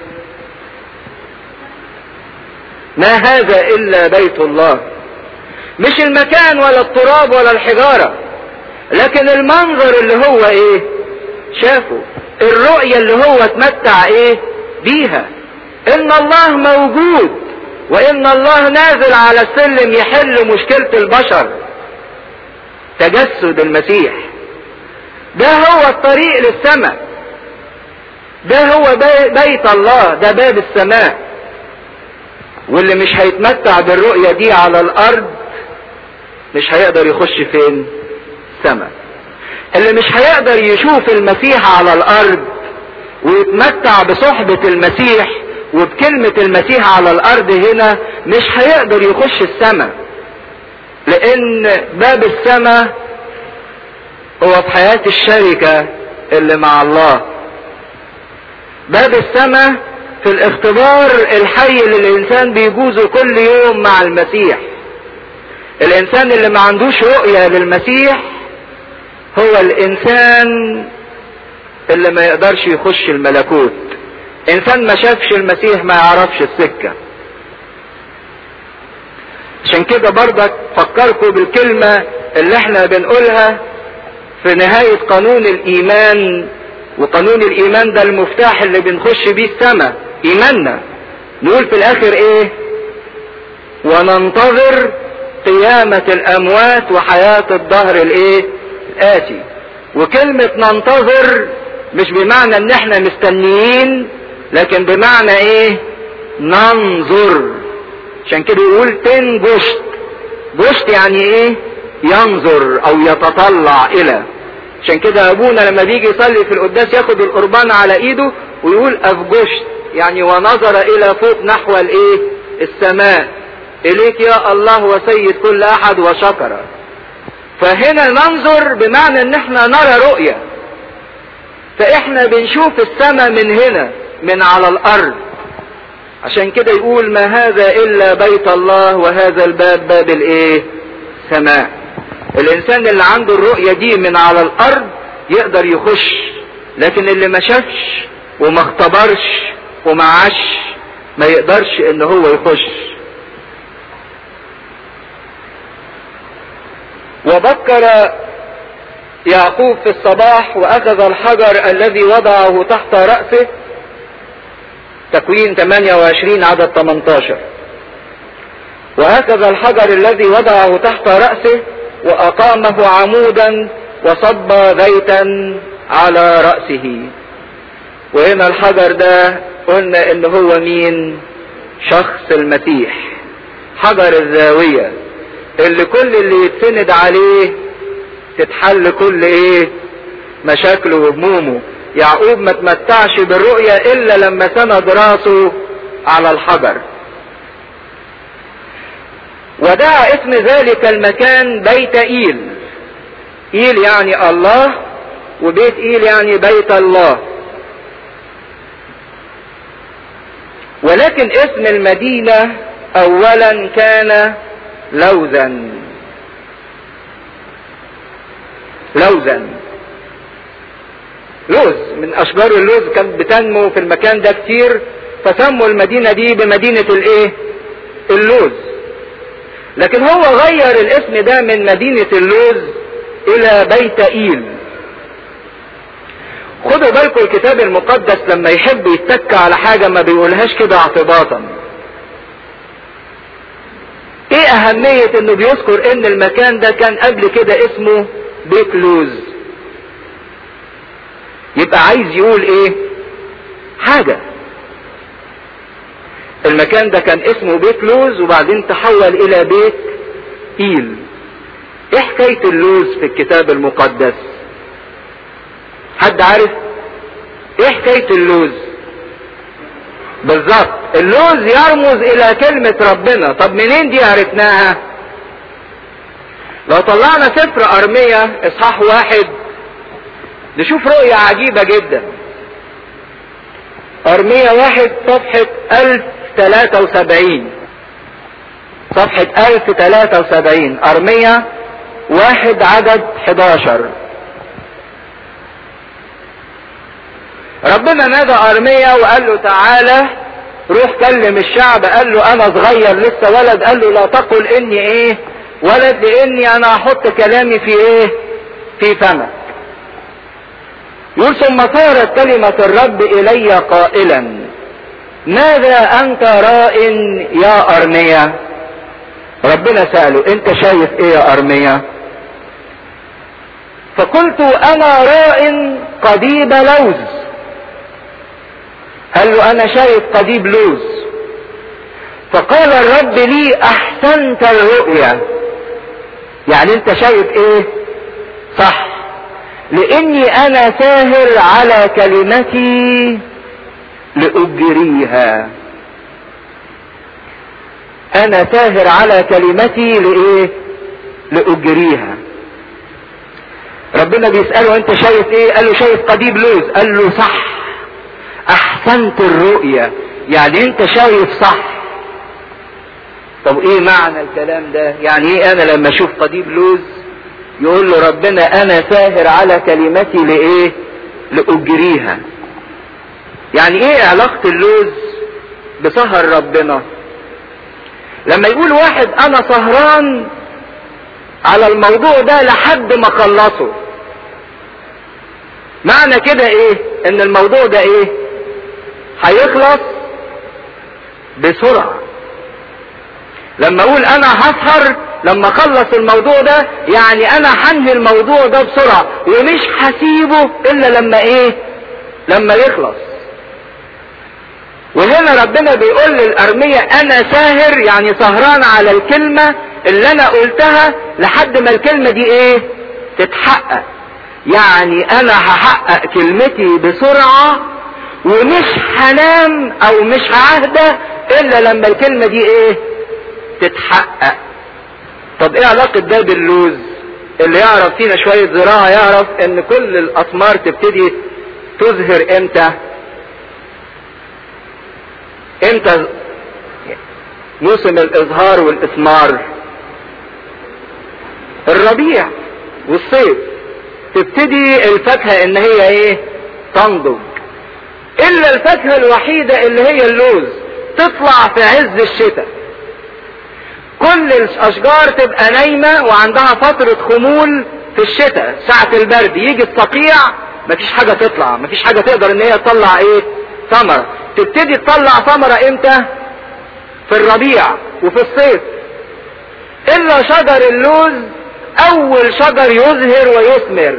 ما هذا الا بيت الله مش المكان ولا التراب ولا الحجارة لكن المنظر اللي هو ايه شافه الرؤية اللي هو اتمتع ايه بيها ان الله موجود وان الله نازل على السلم يحل مشكلة البشر تجسد المسيح ده هو الطريق للسماء ده هو بيت الله ده باب السماء واللي مش هيتمتع بالرؤية دي على الارض مش هيقدر يخش فين السماء اللي مش هيقدر يشوف المسيح على الارض ويتمتع بصحبة المسيح وبكلمة المسيح على الارض هنا مش هيقدر يخش السماء لان باب السماء هو في حياة الشركة اللي مع الله باب السماء في الاختبار الحي اللي الانسان بيجوزه كل يوم مع المسيح الانسان اللي ما عندوش رؤية للمسيح هو الانسان اللي ما يقدرش يخش الملكوت انسان ما شافش المسيح ما يعرفش السكة عشان كده برضك فكركم بالكلمة اللي احنا بنقولها في نهاية قانون الايمان وقانون الايمان ده المفتاح اللي بنخش بيه السماء ايماننا نقول في الاخر ايه وننتظر قيامة الاموات وحياة الدهر الايه الاتي وكلمة ننتظر مش بمعنى ان احنا مستنيين لكن بمعنى ايه ننظر عشان كده يقول تنجشت جشت يعني ايه ينظر او يتطلع الى عشان كده ابونا لما بيجي يصلي في القداس ياخد القربان على ايده ويقول افجشت يعني ونظر الى فوق نحو الايه السماء اليك يا الله وسيد كل احد وشكر فهنا ننظر بمعنى ان احنا نرى رؤية فاحنا بنشوف السماء من هنا من على الارض عشان كده يقول ما هذا الا بيت الله وهذا الباب باب الايه سماء الانسان اللي عنده الرؤية دي من على الارض يقدر يخش لكن اللي ما شافش وما اختبرش وما عاش ما يقدرش ان هو يخش وبكر يعقوب في الصباح واخذ الحجر الذي وضعه تحت رأسه تكوين 28 عدد 18 واخذ الحجر الذي وضعه تحت رأسه واقامه عمودا وصب زيتا على رأسه وهنا الحجر ده قلنا ان هو مين شخص المسيح حجر الزاوية اللي كل اللي يتسند عليه تتحل كل ايه مشاكله وهمومه يعقوب ما تمتعش بالرؤية الا لما سند راسه على الحجر ودعا اسم ذلك المكان بيت ايل ايل يعني الله وبيت ايل يعني بيت الله ولكن اسم المدينة اولا كان لوزا لوزا لوز من اشجار اللوز كانت بتنمو في المكان ده كتير فسموا المدينة دي بمدينة الايه اللوز لكن هو غير الاسم ده من مدينة اللوز الى بيت ايل خدوا بالكم الكتاب المقدس لما يحب يتك على حاجة ما بيقولهاش كده اعتباطا ايه اهمية انه بيذكر ان المكان ده كان قبل كده اسمه بيت لوز يبقى عايز يقول ايه حاجة المكان ده كان اسمه بيت لوز وبعدين تحول الى بيت ايل ايه حكاية اللوز في الكتاب المقدس حد عارف ايه حكاية اللوز بالظبط اللوز يرمز الى كلمة ربنا طب منين دي عرفناها لو طلعنا سفر ارمية اصحاح واحد نشوف رؤية عجيبة جدا أرمية واحد صفحة ألف تلاتة وسبعين صفحة ألف تلاتة وسبعين أرمية واحد عدد حداشر ربنا نادى أرمية وقال له تعالى روح كلم الشعب قال له انا صغير لسه ولد قال له لا تقل اني ايه ولد لاني انا هحط كلامي في ايه في فمك يقول ثم صارت كلمة الرب الي قائلا ماذا انت راء يا ارميا ربنا سأله انت شايف ايه يا ارميا فقلت انا راء قضيب لوز قال له انا شايف قضيب لوز فقال الرب لي احسنت الرؤيا يعني انت شايف ايه صح لاني انا ساهر على كلمتي لاجريها انا ساهر على كلمتي لايه لاجريها ربنا بيسأله انت شايف ايه قال له شايف قضيب لوز قال له صح احسنت الرؤية يعني انت شايف صح طب ايه معنى الكلام ده يعني ايه انا لما اشوف قضيب لوز يقول له ربنا انا ساهر على كلمتي لايه لاجريها يعني ايه علاقة اللوز بسهر ربنا لما يقول واحد انا سهران على الموضوع ده لحد ما خلصه معنى كده ايه ان الموضوع ده ايه هيخلص بسرعة لما اقول انا هسهر لما اخلص الموضوع ده يعني انا هنهي الموضوع ده بسرعة ومش هسيبه الا لما ايه لما يخلص وهنا ربنا بيقول للأرمية أنا ساهر يعني سهران على الكلمة اللي أنا قلتها لحد ما الكلمة دي إيه؟ تتحقق. يعني أنا هحقق كلمتي بسرعة ومش هنام أو مش ههدى إلا لما الكلمة دي إيه؟ تتحقق. طب إيه علاقة ده باللوز؟ اللي يعرف فينا شوية زراعة يعرف إن كل الأثمار تبتدي تزهر إمتى؟ امتى موسم الازهار والاثمار الربيع والصيف تبتدي الفاكهة ان هي ايه تنضج الا الفاكهة الوحيدة اللي هي اللوز تطلع في عز الشتاء كل الاشجار تبقى نايمة وعندها فترة خمول في الشتاء ساعة البرد يجي الصقيع مفيش حاجة تطلع مفيش حاجة تقدر ان هي تطلع ايه ثمرة تبتدي تطلع ثمرة امتى في الربيع وفي الصيف الا شجر اللوز اول شجر يزهر ويثمر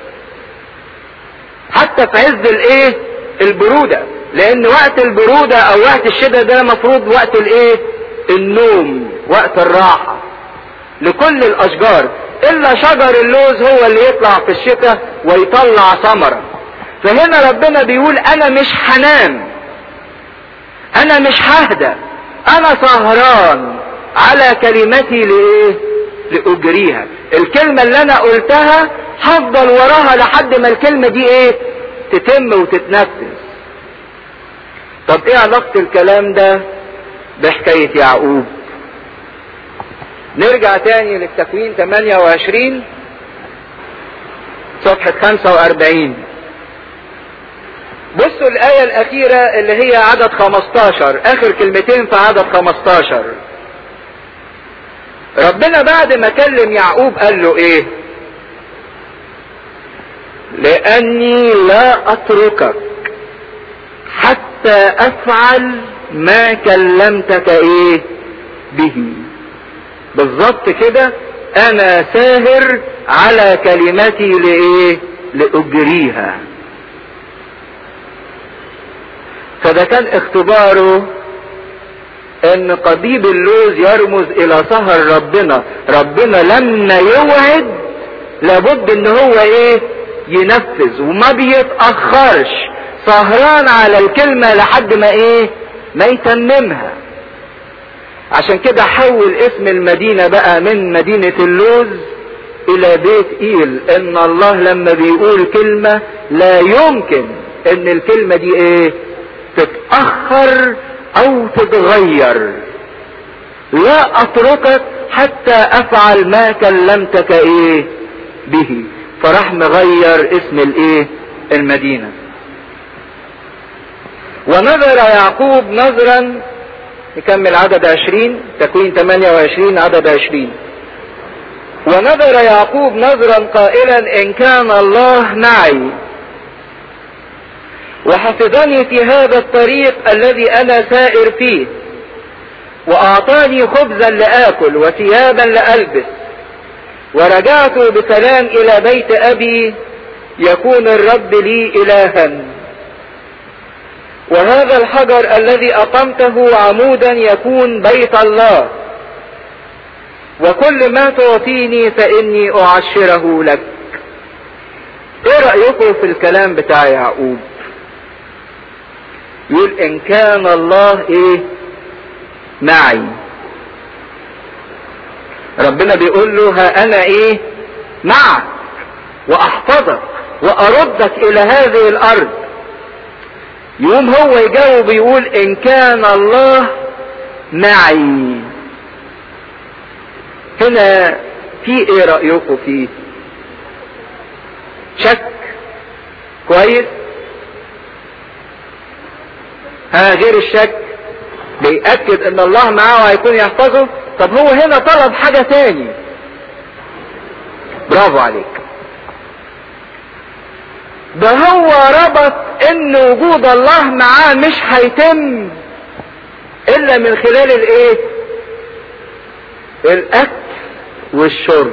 حتى في عز الايه البرودة لان وقت البرودة او وقت الشتاء ده مفروض وقت الايه النوم وقت الراحة لكل الاشجار الا شجر اللوز هو اللي يطلع في الشتاء ويطلع ثمره فهنا ربنا بيقول انا مش هنام انا مش ههدى انا سهران على كلمتي لايه لاجريها الكلمة اللي انا قلتها هفضل وراها لحد ما الكلمة دي ايه تتم وتتنفذ طب ايه علاقة الكلام ده بحكاية يعقوب نرجع تاني للتكوين 28 صفحة 45 بصوا الآية الأخيرة اللي هي عدد 15 آخر كلمتين في عدد 15 ربنا بعد ما كلم يعقوب قال له إيه؟ لأني لا أتركك حتى أفعل ما كلمتك إيه؟ به بالظبط كده أنا ساهر على كلمتي لإيه؟ لأجريها فده كان اختباره ان قضيب اللوز يرمز الى سهر ربنا ربنا لما يوعد لابد ان هو ايه ينفذ وما بيتأخرش سهران على الكلمة لحد ما ايه ما يتممها عشان كده حول اسم المدينة بقى من مدينة اللوز الى بيت ايل ان الله لما بيقول كلمة لا يمكن ان الكلمة دي ايه تتأخر او تتغير لا اتركك حتى افعل ما كلمتك ايه به فراح مغير اسم الايه المدينة ونظر يعقوب نظرا نكمل عدد عشرين تكوين 28 عدد عشرين ونظر يعقوب نظرا قائلا ان كان الله معي وحفظني في هذا الطريق الذي انا سائر فيه واعطاني خبزا لاكل وثيابا لالبس ورجعت بسلام الى بيت ابي يكون الرب لي الها وهذا الحجر الذي اقمته عمودا يكون بيت الله وكل ما تعطيني فاني اعشره لك ايه رايكم في الكلام بتاع يعقوب يقول ان كان الله ايه معي ربنا بيقول له ها انا ايه معك واحفظك واردك الى هذه الارض يوم هو يجاوب يقول ان كان الله معي هنا في ايه رأيكم فيه شك كويس ها غير الشك بيأكد ان الله معاه وهيكون يحفظه طب هو هنا طلب حاجة تاني برافو عليك ده هو ربط ان وجود الله معاه مش هيتم الا من خلال الايه الاكل والشرب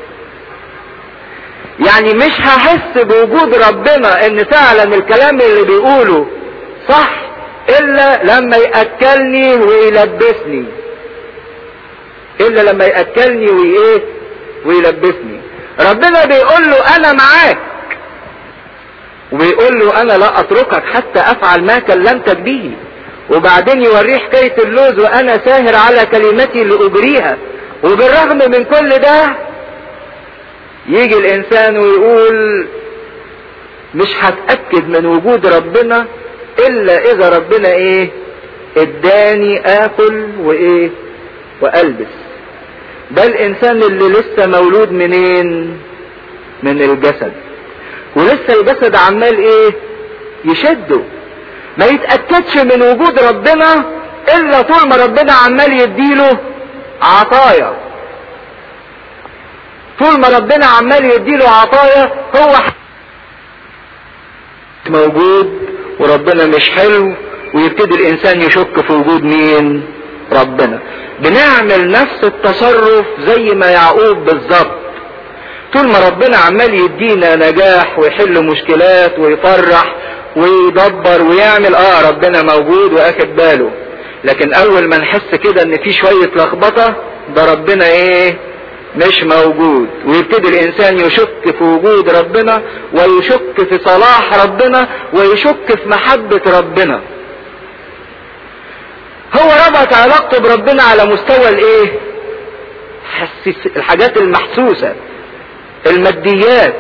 يعني مش هحس بوجود ربنا ان فعلا الكلام اللي بيقوله صح الا لما ياكلني ويلبسني الا لما ياكلني وايه ويلبسني ربنا بيقول له انا معاك وبيقول له انا لا اتركك حتى افعل ما كلمتك به وبعدين يوريه حكاية اللوز وانا ساهر على كلمتي لاجريها وبالرغم من كل ده يجي الانسان ويقول مش هتأكد من وجود ربنا الا اذا ربنا ايه اداني اكل وايه والبس ده الانسان اللي لسه مولود منين من الجسد ولسه الجسد عمال ايه يشده ما يتأكدش من وجود ربنا الا طول ما ربنا عمال يديله عطايا طول ما ربنا عمال يديله عطايا هو موجود وربنا مش حلو ويبتدي الانسان يشك في وجود مين ربنا بنعمل نفس التصرف زي ما يعقوب بالظبط طول ما ربنا عمال يدينا نجاح ويحل مشكلات ويفرح ويدبر ويعمل اه ربنا موجود واخد باله لكن اول ما نحس كده ان في شوية لخبطة ده ربنا ايه مش موجود ويبتدي الانسان يشك في وجود ربنا ويشك في صلاح ربنا ويشك في محبة ربنا هو ربط علاقته بربنا على مستوى الايه حسيس الحاجات المحسوسة الماديات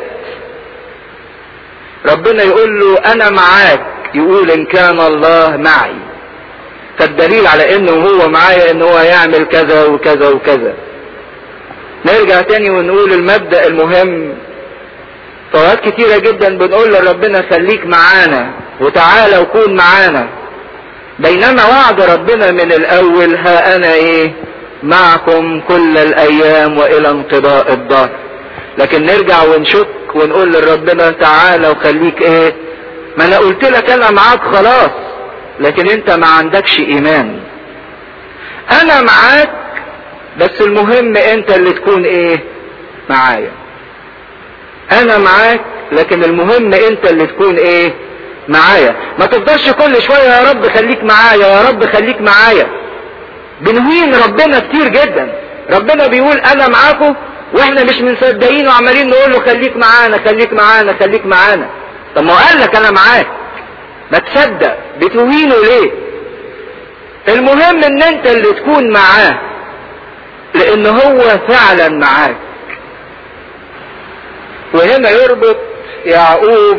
ربنا يقول له انا معاك يقول ان كان الله معي فالدليل على انه هو معايا ان هو يعمل كذا وكذا وكذا نرجع تاني ونقول المبدأ المهم فوقات كتيرة جدا بنقول لربنا خليك معانا وتعالى وكون معانا بينما وعد ربنا من الاول ها انا ايه معكم كل الايام والى انقضاء الدهر لكن نرجع ونشك ونقول لربنا تعالى وخليك ايه ما انا قلت لك انا معاك خلاص لكن انت ما عندكش ايمان انا معاك بس المهم انت اللي تكون ايه معايا انا معاك لكن المهم انت اللي تكون ايه معايا ما تفضلش كل شوية يا رب خليك معايا يا رب خليك معايا بنهين ربنا كتير جدا ربنا بيقول انا معاكم واحنا مش مصدقين وعمالين نقول له خليك معانا خليك معانا خليك معانا طب ما هو قال لك انا معاك ما تصدق بتهينه ليه المهم ان انت اللي تكون معاه لان هو فعلا معاك وهنا يربط يعقوب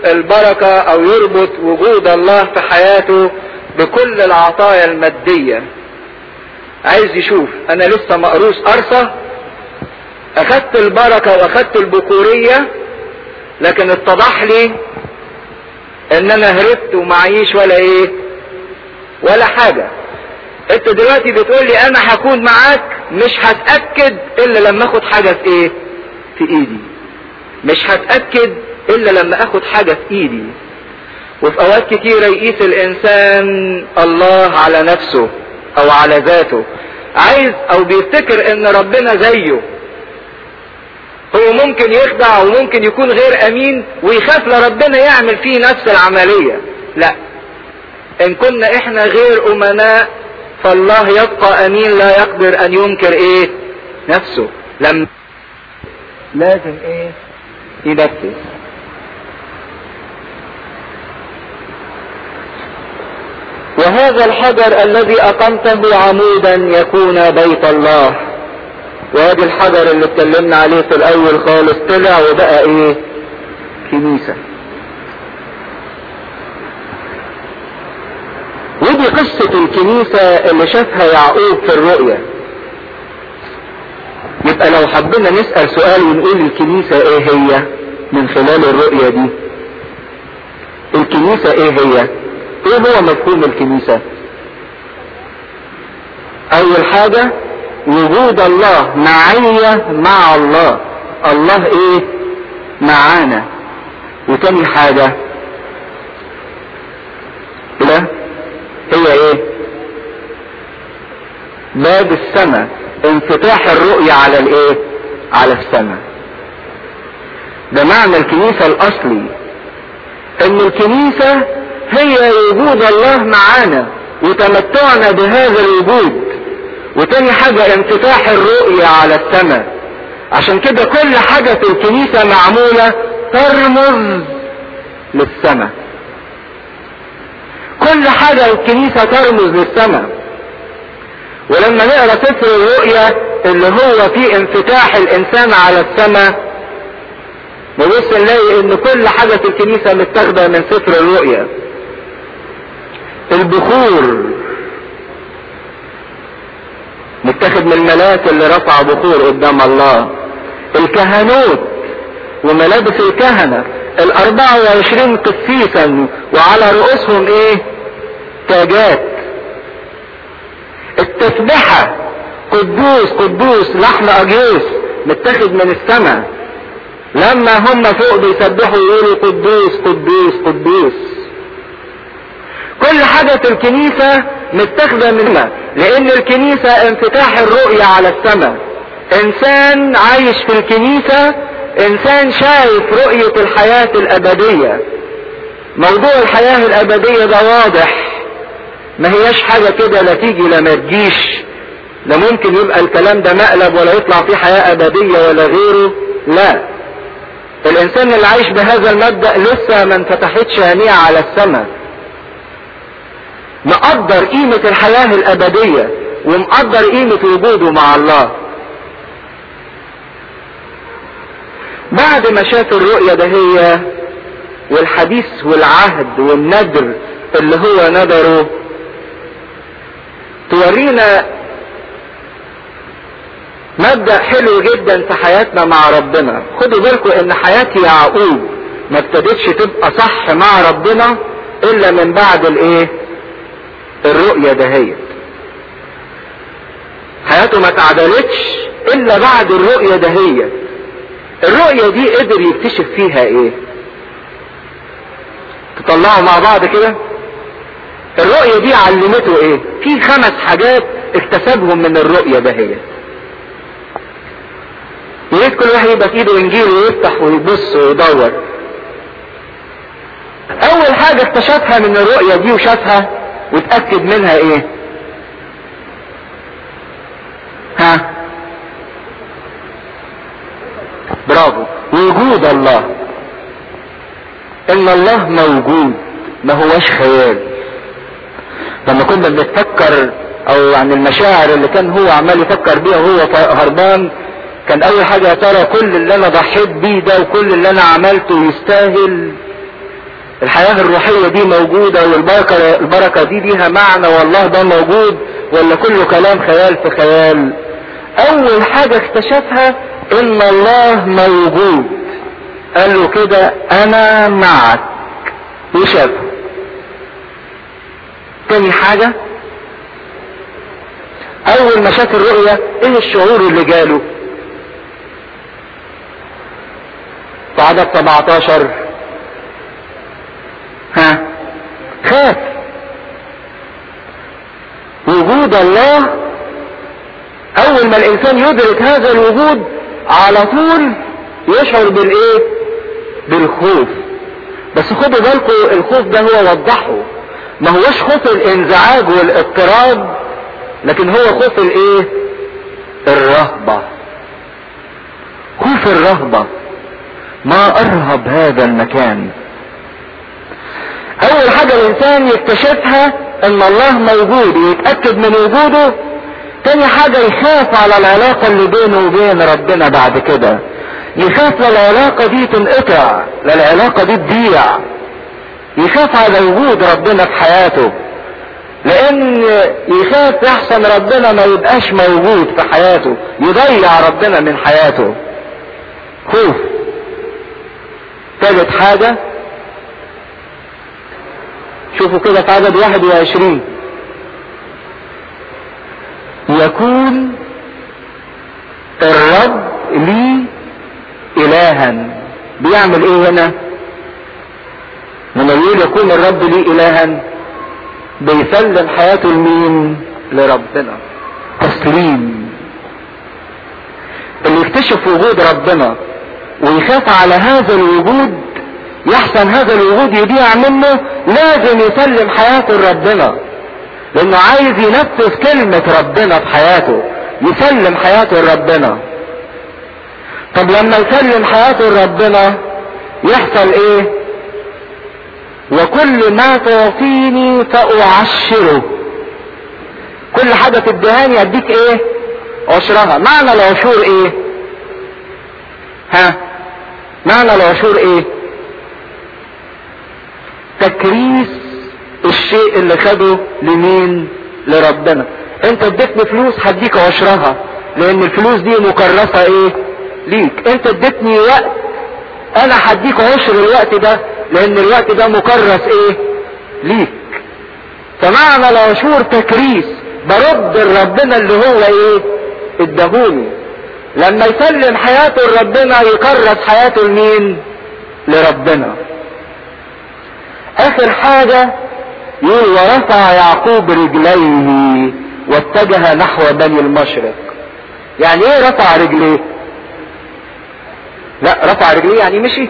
البركة او يربط وجود الله في حياته بكل العطايا المادية عايز يشوف انا لسه مقروس ارصة اخدت البركة واخدت البكورية لكن اتضح لي ان انا هربت ومعيش ولا ايه ولا حاجة انت دلوقتي بتقول لي انا هكون معاك مش هتأكد الا لما اخد حاجة في ايه في ايدي مش هتأكد الا لما اخد حاجة في ايدي وفي اوقات كتيرة يقيس الانسان الله على نفسه او على ذاته عايز او بيفتكر ان ربنا زيه هو ممكن يخدع وممكن يكون غير امين ويخاف لربنا يعمل فيه نفس العملية لا ان كنا احنا غير امناء فالله يبقى امين لا يقدر ان ينكر ايه نفسه لما لازم ايه ينفذ وهذا الحجر الذي اقمته عمودا يكون بيت الله وادي الحجر اللي اتكلمنا عليه في الاول خالص طلع وبقى ايه كنيسة ودي قصة الكنيسة اللي شافها يعقوب في الرؤية يبقى لو حبينا نسأل سؤال ونقول الكنيسة ايه هي من خلال الرؤية دي الكنيسة ايه هي ايه هو مفهوم الكنيسة اول حاجة وجود الله معية مع الله الله ايه معانا وتاني حاجة لا هي ايه باب السماء انفتاح الرؤية على الايه على السماء ده معنى الكنيسة الاصلي ان الكنيسة هي وجود الله معانا وتمتعنا بهذا الوجود وتاني حاجة انفتاح الرؤية على السماء عشان كده كل حاجة في الكنيسة معمولة ترمز للسماء كل حاجة الكنيسة ترمز للسماء ولما نقرا سفر الرؤيا اللي هو فيه انفتاح الانسان على السماء نبص نلاقي ان كل حاجة في الكنيسة متاخدة من سفر الرؤيا البخور متاخد من الملاك اللي رفع بخور قدام الله الكهنوت وملابس الكهنة الاربعة وعشرين قسيسا وعلى رؤوسهم ايه تاجات التسبحة قدوس قدوس لحم اجيوس متاخد من السماء لما هم فوق بيسبحوا يقولوا قدوس قدوس قدوس كل حاجة في الكنيسة متاخدة منها لان الكنيسة انفتاح الرؤية على السماء انسان عايش في الكنيسة انسان شايف رؤية الحياة الابدية موضوع الحياة الابدية ده واضح ما هياش حاجة كده لا تيجي لا ما تجيش لا ممكن يبقى الكلام ده مقلب ولا يطلع فيه حياة ابدية ولا غيره لا الانسان اللي عايش بهذا المبدأ لسه ما انفتحتش عينيه على السماء مقدر قيمة الحياة الابدية ومقدر قيمة وجوده مع الله بعد ما شاف الرؤية ده هي والحديث والعهد والندر اللي هو ندره تورينا مبدأ حلو جدا في حياتنا مع ربنا خدوا بالكم ان حياة يعقوب ما ابتدتش تبقى صح مع ربنا الا من بعد الايه الرؤية دهيت حياته ما تعدلتش الا بعد الرؤية دهيت الرؤية دي قدر يكتشف فيها ايه تطلعوا مع بعض كده الرؤية دي علمته ايه في خمس حاجات اكتسبهم من الرؤية دهيت يريد كل واحد يبقى في ايده انجيل ويفتح ويبص ويدور اول حاجة اكتشفها من الرؤية دي وشافها واتأكد منها ايه ها برافو وجود الله ان الله موجود ما هوش خيال لما كنا بنتفكر او عن المشاعر اللي كان هو عمال يفكر بيها وهو هربان كان اول حاجة يا ترى كل اللي انا ضحيت بيه ده وكل اللي انا عملته يستاهل الحياة الروحية دي موجودة والبركة البركة دي ليها معنى والله ده موجود ولا كله كلام خيال في خيال اول حاجة اكتشفها ان الله موجود قال له كده انا معك وشافه تاني حاجة اول ما شاف الرؤية ايه الشعور اللي جاله في عدد 17 ها خاف وجود الله اول ما الانسان يدرك هذا الوجود على طول يشعر بالايه بالخوف بس خدوا بالكم الخوف ده هو وضحه ما هوش خوف الانزعاج والاضطراب لكن هو خوف الايه الرهبة خوف الرهبة ما ارهب هذا المكان اول حاجة الانسان يكتشفها ان الله موجود ويتأكد من وجوده تاني حاجة يخاف على العلاقة اللي بينه وبين ربنا بعد كده يخاف العلاقة دي تنقطع العلاقة دي تضيع يخاف على وجود ربنا في حياته لان يخاف يحسن ربنا ما يبقاش موجود في حياته يضيع ربنا من حياته خوف ثالث حاجة شوفوا كده في عدد واحد وعشرين يكون الرب لي الها بيعمل ايه هنا لما يقول يكون الرب لي الها بيسلم حياته لمين لربنا تسليم اللي يكتشف وجود ربنا ويخاف على هذا الوجود يحسن هذا الوجود يضيع منه لازم يسلم حياته لربنا لانه عايز ينفذ كلمة ربنا في حياته يسلم حياته لربنا طب لما يسلم حياته لربنا يحصل ايه وكل ما تعطيني فاعشره كل حاجة تدهاني اديك ايه عشرها معنى العشور ايه ها معنى العشور ايه تكريس الشيء اللي خده لمين لربنا انت اديتني فلوس هديك عشرها لان الفلوس دي مكرسة ايه ليك انت اديتني وقت انا هديك عشر الوقت ده لان الوقت ده مكرس ايه ليك فمعنى العشور تكريس برد لربنا اللي هو ايه اداهوني لما يسلم حياته لربنا يكرس حياته لمين لربنا اخر حاجة يقول ورفع يعقوب رجليه واتجه نحو بني المشرق يعني ايه رفع رجليه لا رفع رجليه يعني مشي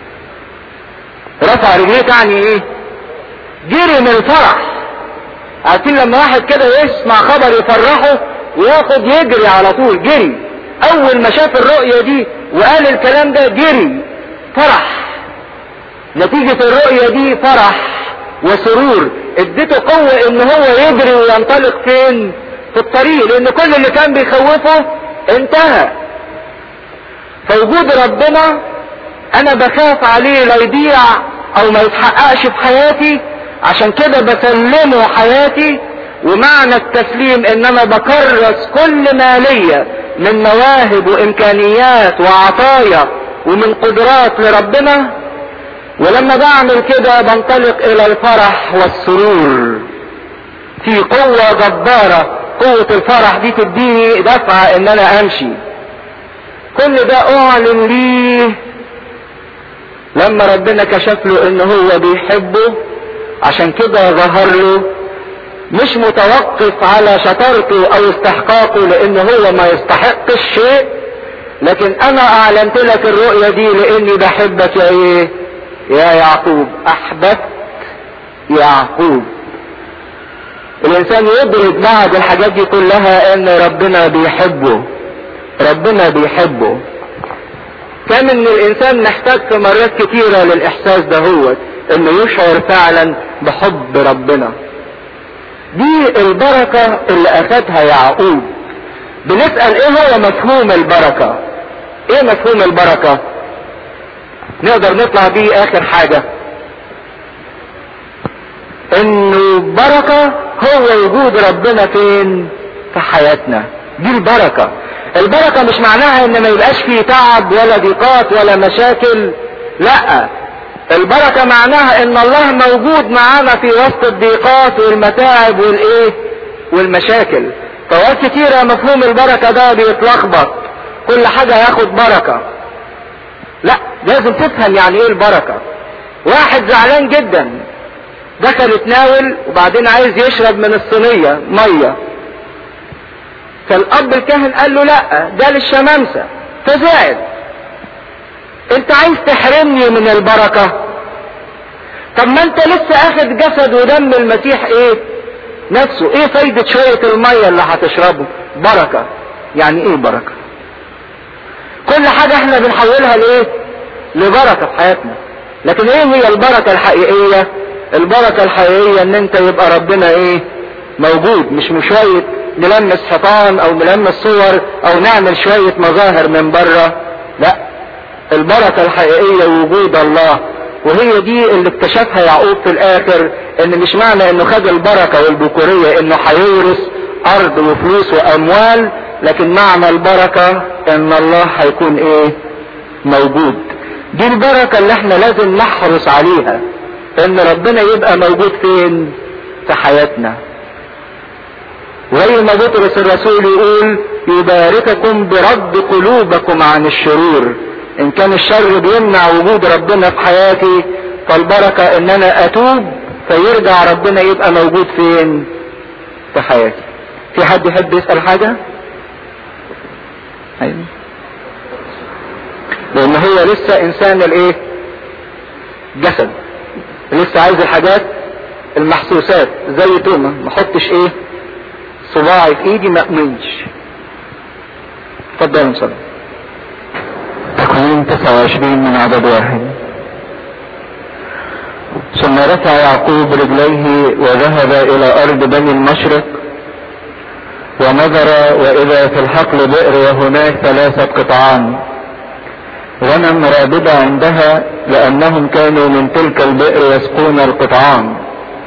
رفع رجليه تعني ايه جري من الفرح عارفين لما واحد كده يسمع خبر يفرحه وياخد يجري على طول جري اول ما شاف الرؤية دي وقال الكلام ده جري فرح نتيجة الرؤية دي فرح وسرور اديته قوة ان هو يجري وينطلق فين في الطريق لان كل اللي كان بيخوفه انتهى فوجود ربنا انا بخاف عليه لا يضيع او ما يتحققش في حياتي عشان كده بسلمه حياتي ومعنى التسليم ان انا بكرس كل ما ليا من مواهب وامكانيات وعطايا ومن قدرات لربنا ولما بعمل كده بنطلق الى الفرح والسرور في قوة جبارة قوة الفرح دي تديني دفعة ان انا امشي كل ده اعلن ليه لما ربنا كشف له ان هو بيحبه عشان كده ظهر له مش متوقف على شطارته او استحقاقه لان هو ما يستحقش شيء لكن انا اعلنت لك الرؤية دي لاني بحبك يا ايه يا يعقوب احببت يعقوب الانسان يدرك بعد الحاجات دي كلها ان ربنا بيحبه ربنا بيحبه كان ان الانسان محتاج في مرات كتيرة للاحساس ده هو انه يشعر فعلا بحب ربنا دي البركة اللي اخدها يعقوب بنسأل ايه هو مفهوم البركة ايه مفهوم البركة نقدر نطلع بيه اخر حاجة انه بركة هو وجود ربنا فين في حياتنا دي البركة البركة مش معناها ان ما يبقاش فيه تعب ولا ضيقات ولا مشاكل لا البركة معناها ان الله موجود معانا في وسط الضيقات والمتاعب والايه والمشاكل فوقت كتيرة مفهوم البركة ده بيتلخبط كل حاجة ياخد بركة لا لازم تفهم يعني ايه البركة واحد زعلان جدا دخل يتناول وبعدين عايز يشرب من الصينية مية فالاب الكاهن قال له لا ده للشمامسة فزعل انت عايز تحرمني من البركة طب ما انت لسه اخد جسد ودم المسيح ايه نفسه ايه فايدة شوية المية اللي هتشربه بركة يعني ايه بركة كل حاجة احنا بنحولها لايه لبركة في حياتنا لكن ايه هي البركة الحقيقية البركة الحقيقية ان انت يبقى ربنا ايه موجود مش من شوية نلمس حيطان او نلمس صور او نعمل شوية مظاهر من بره لا البركة الحقيقية وجود الله وهي دي اللي اكتشفها يعقوب في الاخر ان مش معنى انه خد البركة والبكورية انه هيورث ارض وفلوس واموال لكن معنى البركة ان الله هيكون ايه موجود دي البركة اللي احنا لازم نحرص عليها ان ربنا يبقى موجود فين في حياتنا وزي ما بطرس الرسول يقول يبارككم برد قلوبكم عن الشرور ان كان الشر بيمنع وجود ربنا في حياتي فالبركة ان انا اتوب فيرجع ربنا يبقى موجود فين في حياتي في حد يحب يسأل حاجة أيوة. لان هو لسه انسان الايه جسد لسه عايز الحاجات المحسوسات زي توما ما احطش ايه صباعي في ايدي ما امنش اتفضل يا صلى تكوين 29 من عدد واحد ثم رفع يعقوب رجليه وذهب الى ارض بني المشرق ونظر واذا في الحقل بئر وهناك ثلاثة قطعان غنم رابضة عندها لانهم كانوا من تلك البئر يسقون القطعان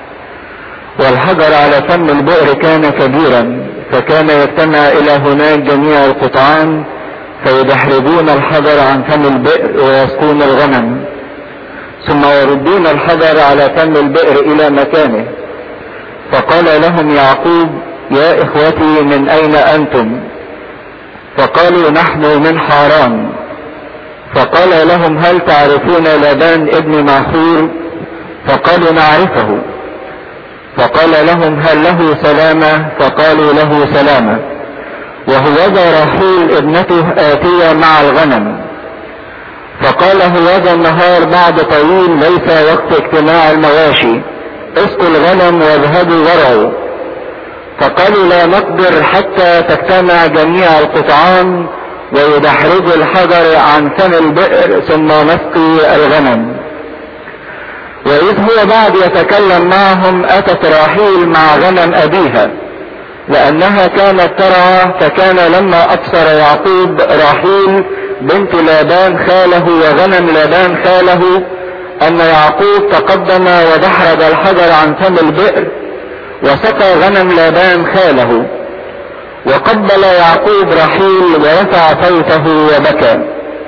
والحجر على فم البئر كان كبيرا فكان يجتمع الى هناك جميع القطعان فيدحرجون الحجر عن فم البئر ويسقون الغنم ثم يردون الحجر على فم البئر الى مكانه فقال لهم يعقوب يا اخوتي من اين انتم فقالوا نحن من حاران فقال لهم هل تعرفون لابان ابن معصور فقالوا نعرفه فقال لهم هل له سلامة فقالوا له سلامة وهوذا رحيل ابنته آتية مع الغنم فقال هوذا النهار بعد طويل ليس وقت اجتماع المواشي اسقوا الغنم واذهبوا ورعوا فقالوا لا نقدر حتى تجتمع جميع القطعان ويدحرجوا الحجر عن فم البئر ثم نسقي الغنم وإذ هو بعد يتكلم معهم أتت راحيل مع غنم أبيها لأنها كانت ترعى فكان لما أبصر يعقوب راحيل بنت لابان خاله وغنم لابان خاله أن يعقوب تقدم ودحرج الحجر عن فم البئر وسقى غنم لابان خاله وقبل يعقوب رحيل ورفع صوته وبكى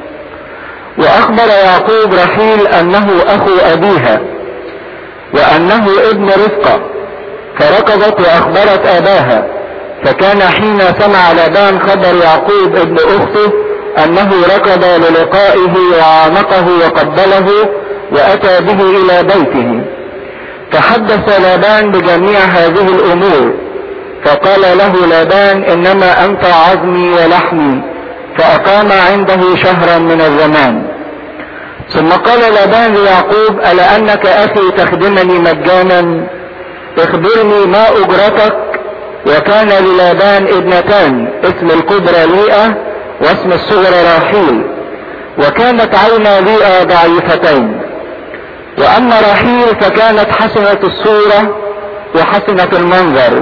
واخبر يعقوب رحيل انه اخو ابيها وانه ابن رفقة فركضت واخبرت اباها فكان حين سمع لابان خبر يعقوب ابن اخته انه ركض للقائه وعانقه وقبله واتى به الى بيته فحدث لابان بجميع هذه الامور فقال له لابان انما انت عظمي ولحمي فأقام عنده شهرا من الزمان ثم قال لابان ليعقوب ألا أنك أخي تخدمني مجانا اخبرني ما أجرتك وكان للابان ابنتان اسم الكبرى ليئة واسم الصغرى راحيل وكانت عينا ليئة ضعيفتين وأما راحيل فكانت حسنة الصورة وحسنة المنظر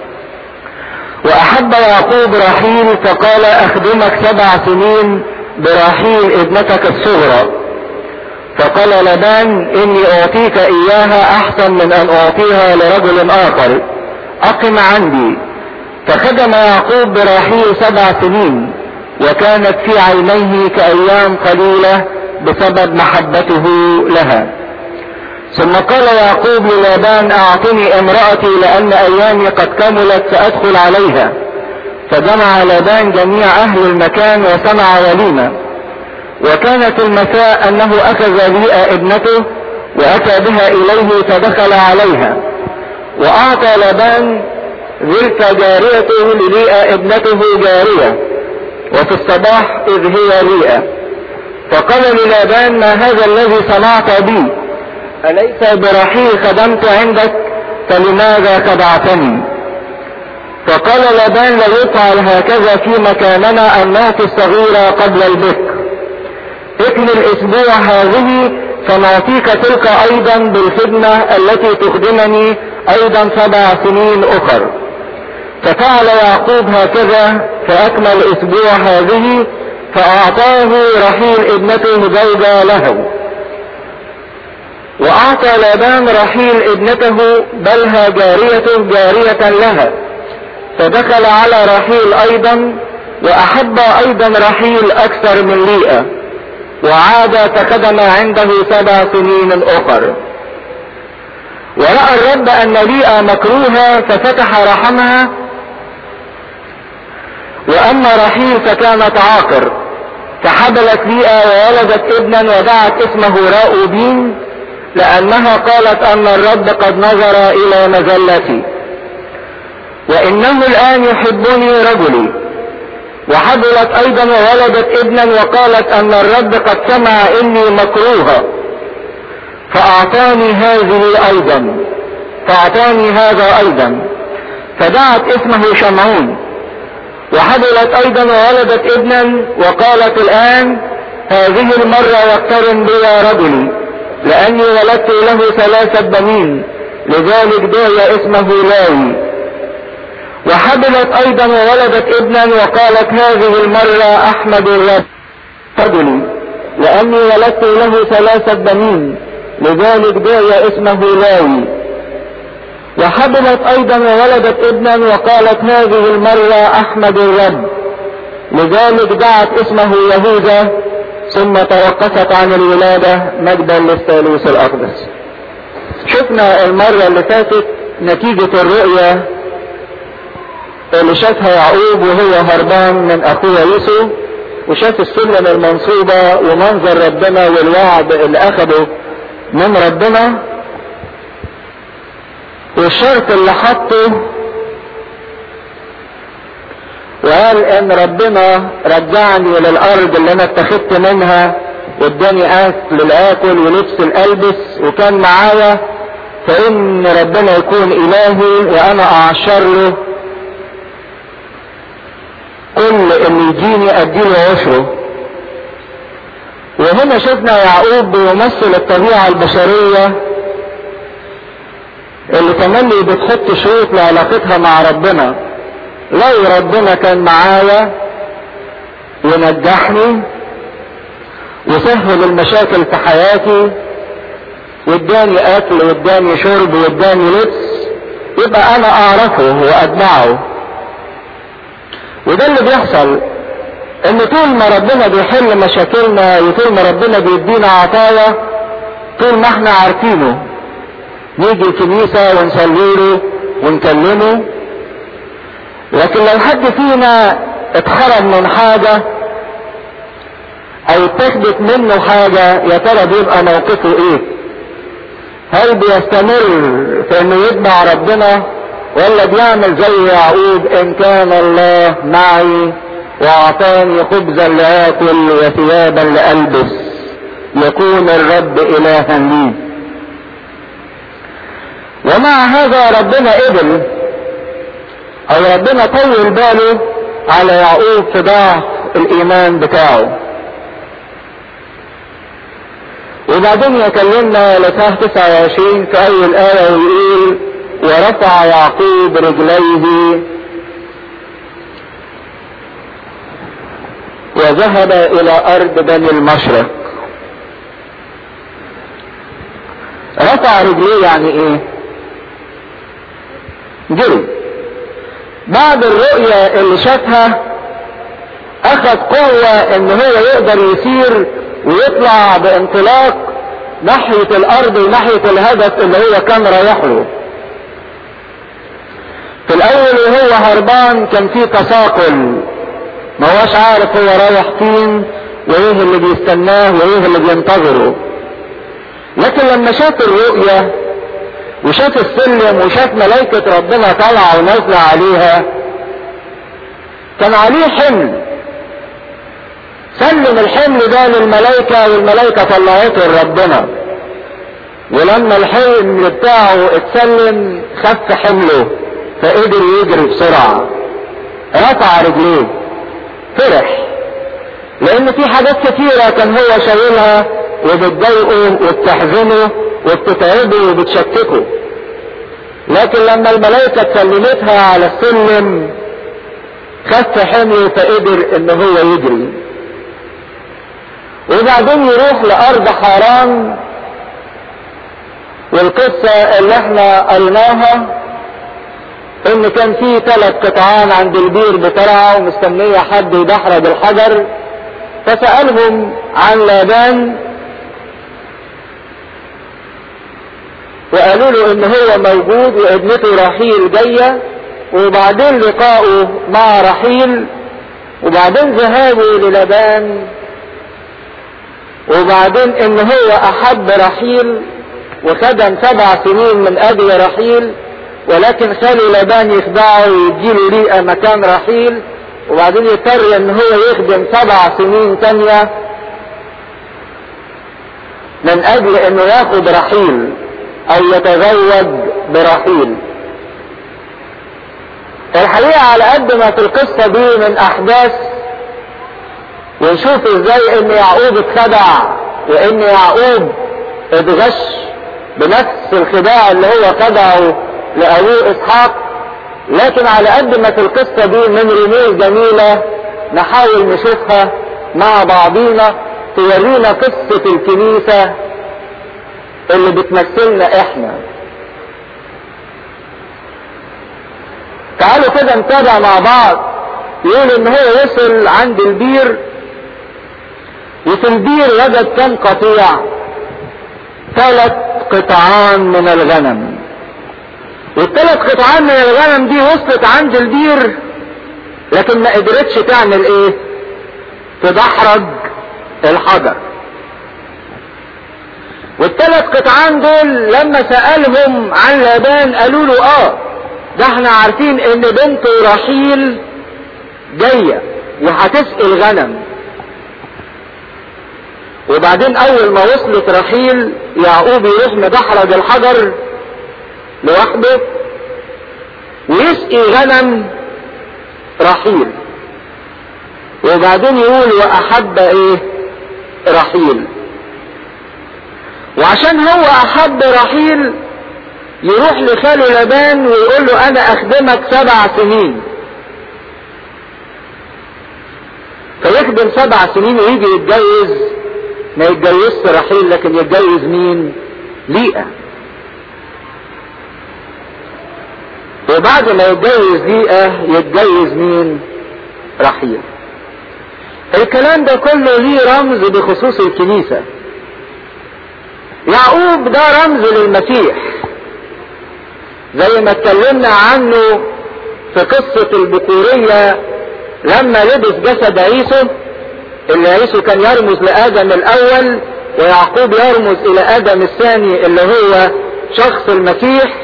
واحب يعقوب راحيل فقال اخدمك سبع سنين براحيل ابنتك الصغرى فقال لبان اني اعطيك اياها احسن من ان اعطيها لرجل اخر اقم عندي فخدم يعقوب براحيل سبع سنين وكانت في عينيه كايام قليله بسبب محبته لها ثم قال يعقوب للابان اعطني امرأتي لان ايامي قد كملت سادخل عليها فجمع لابان جميع اهل المكان وصنع وليمة وكانت المساء انه اخذ ليئة ابنته واتى بها اليه فدخل عليها واعطى لابان ذلك جاريته لليئة ابنته جارية وفي الصباح اذ هي ليئة فقال للابان ما هذا الذي صنعت بي أليس برحيل خدمت عندك فلماذا خدعتني فقال لبان لا يفعل هكذا في مكاننا الناس الصغيرة قبل البكر اكمل الاسبوع هذه فنعطيك تلك ايضا بالخدمة التي تخدمني ايضا سبع سنين اخر ففعل يعقوب هكذا فاكمل اسبوع هذه فاعطاه رحيل ابنته زوجة له واعطى لابان رحيل ابنته بلها جارية جارية لها فدخل على رحيل ايضا واحب ايضا رحيل اكثر من ليئة وعاد فخدم عنده سبع سنين اخر ورأى الرب ان ليئة مكروهة ففتح رحمها واما رحيل فكانت عاقر فحبلت ليئة وولدت ابنا ودعت اسمه راؤوبين لانها قالت ان الرب قد نظر الى مزلتي وانه الان يحبني رجلي وحبلت ايضا وولدت ابنا وقالت ان الرب قد سمع اني مكروهة فاعطاني هذه ايضا فاعطاني هذا ايضا فدعت اسمه شمعون وحبلت ايضا وولدت ابنا وقالت الان هذه المرة يقترن بي رجلي لاني ولدت له ثلاثة بنين لذلك دعي اسمه لاوي وحبلت ايضا وولدت ابنا وقالت هذه المرة احمد الرب رجلي لاني ولدت له ثلاثة بنين لذلك دعي اسمه لاوي وحبلت ايضا وولدت ابنا وقالت هذه المرة احمد الرب لذلك دعت اسمه يهوذا ثم توقفت عن الولادة مجدا للثالوث الاقدس شفنا المرة اللي فاتت نتيجة الرؤية اللي شافها يعقوب وهو هربان من اخوه يوسف وشاف السلم المنصوبة ومنظر ربنا والوعد اللي اخده من ربنا والشرط اللي حطه وقال ان ربنا رجعني للارض اللي انا اتخذت منها واداني اكل الاكل ولبس الالبس وكان معايا فان ربنا يكون الهي وانا اعشر له كل اللي يجيني اديله عشره وهنا شفنا يعقوب بيمثل الطبيعة البشرية اللي تملي بتحط شروط لعلاقتها مع ربنا لو ربنا كان معايا ونجحني وسهل المشاكل في حياتي واداني اكل واداني شرب واداني لبس يبقى انا اعرفه واتبعه وده اللي بيحصل ان طول ما ربنا بيحل مشاكلنا وطول ما ربنا بيدينا عطايا طول ما احنا عارفينه نيجي الكنيسة ونصلي له ونكلمه لكن لو حد فينا اتحرم من حاجة او اتخذت منه حاجة يا ترى بيبقى موقفه ايه هل بيستمر في انه يتبع ربنا ولا بيعمل زي يعقوب ان كان الله معي واعطاني خبزا لاكل وثيابا لالبس يكون الرب الها لي ومع هذا ربنا قبل او ربنا طول باله على يعقوب في ضعف الايمان بتاعه وبعدين يكلمنا لصح 29 في اول ايه ويقول ورفع يعقوب رجليه وذهب الى ارض بني المشرق رفع رجليه يعني ايه جري بعد الرؤية اللي شافها اخذ قوة ان هو يقدر يسير ويطلع بانطلاق ناحية الارض وناحية الهدف اللي هو كان رايح له في الاول وهو هربان كان في تساقل ما هوش عارف هو رايح فين وايه اللي بيستناه وايه اللي بينتظره لكن لما شاف الرؤية وشاف السلم وشاف ملائكة ربنا طالعة ونازلة عليها كان عليه حمل سلم الحمل ده للملائكة والملائكة طلعته لربنا ولما الحمل بتاعه اتسلم خف حمله فقدر يجري بسرعة رفع رجليه فرح لان في حاجات كتيرة كان هو شايلها وبتضايقه وبتحزنه وبتتعبه وبتشككه لكن لما الملائكة سلمتها على السلم خف حمله فقدر ان هو يجري وبعدين يروح لارض حرام والقصة اللي احنا قلناها ان كان في ثلاث قطعان عند البير بترعى ومستنية حد يدحرج الحجر فسألهم عن لابان وقالوا له ان هو موجود وابنته رحيل جاية وبعدين لقاؤه مع رحيل وبعدين ذهابه للبان وبعدين ان هو احب رحيل وخدم سبع سنين من اجل رحيل ولكن خاله لبان يخدعه ويديله ريقة مكان رحيل وبعدين يضطر ان هو يخدم سبع سنين تانية من اجل انه ياخد رحيل او يتزوج برحيل الحقيقة على قد ما في القصة دي من احداث ونشوف ازاي ان يعقوب اتخدع وان يعقوب اتغش بنفس الخداع اللي هو خدعه لابوه اسحاق لكن على قد ما في القصة دي من رموز جميلة نحاول نشوفها مع بعضينا تورينا قصة الكنيسة اللي بتمثلنا احنا تعالوا كده نتابع مع بعض يقول ان هو وصل عند البير وفي البير وجد كم قطيع ثلاث قطعان من الغنم والثلاث قطعان من الغنم دي وصلت عند البير لكن ما قدرتش تعمل ايه تدحرج الحجر والثلاث قطعان دول لما سألهم عن لابان قالوا له اه ده احنا عارفين ان بنته رحيل جاية وهتسقي الغنم وبعدين اول ما وصلت رحيل يعقوب يروح مدحرج الحجر لوحده ويسقي غنم رحيل وبعدين يقول واحب ايه رحيل وعشان هو احب رحيل يروح لخاله لبان ويقول له انا اخدمك سبع سنين فيخدم سبع سنين ويجي يتجوز ما يتجوزش رحيل لكن يتجوز مين ليئة وبعد ما يتجوز ليئة يتجوز مين رحيل الكلام ده كله ليه رمز بخصوص الكنيسة يعقوب ده رمز للمسيح زي ما اتكلمنا عنه في قصة البكورية لما لبس جسد عيسو اللي عيسو كان يرمز لآدم الأول ويعقوب يرمز إلى آدم الثاني اللي هو شخص المسيح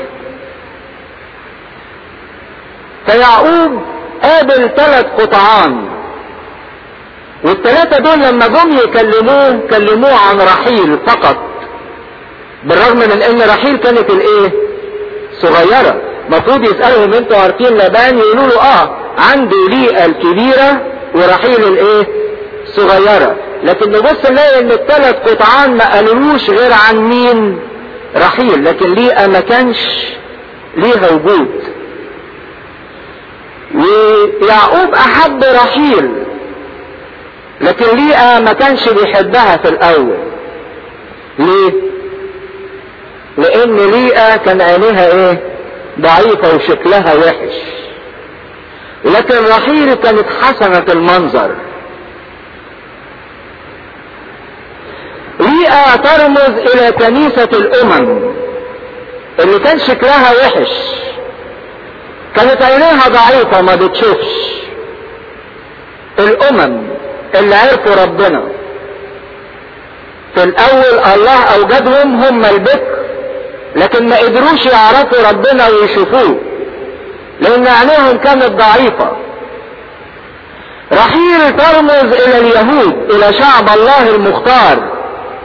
فيعقوب قابل ثلاث قطعان والثلاثة دول لما جم يكلموه كلموه عن رحيل فقط بالرغم من ان رحيل كانت الايه صغيرة المفروض يسألهم انتوا عارفين لبان يقولوا له اه عنده ليئة الكبيرة ورحيل الايه صغيرة لكن نبص نلاقي ان الثلاث قطعان ما قالولوش غير عن مين رحيل لكن ليئة ما كانش ليها وجود ويعقوب احب رحيل لكن ليئة ما كانش بيحبها في الاول ليه لان ليئة كان عينيها ايه ضعيفة وشكلها وحش لكن رحيل كانت حسنة المنظر ليئة ترمز الى كنيسة الامم اللي كان شكلها وحش كانت عينيها ضعيفة ما بتشوفش الامم اللي عرفوا ربنا في الاول الله اوجدهم هم البكر لكن ما قدروش يعرفوا ربنا ويشوفوه لان عينيهم كانت ضعيفة رحيل ترمز الى اليهود الى شعب الله المختار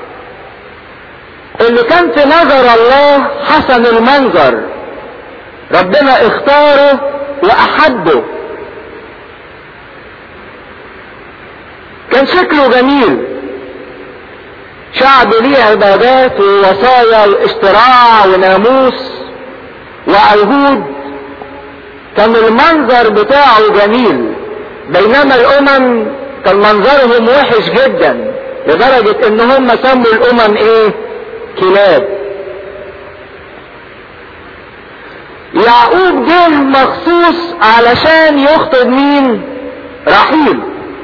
اللي كان في نظر الله حسن المنظر ربنا اختاره واحبه كان شكله جميل شعب ليه عبادات ووصايا واشتراع وناموس وعهود كان المنظر بتاعه جميل بينما الامم كان منظرهم وحش جدا لدرجة ان هم سموا الامم ايه كلاب يعقوب جه مخصوص علشان يخطب مين رحيل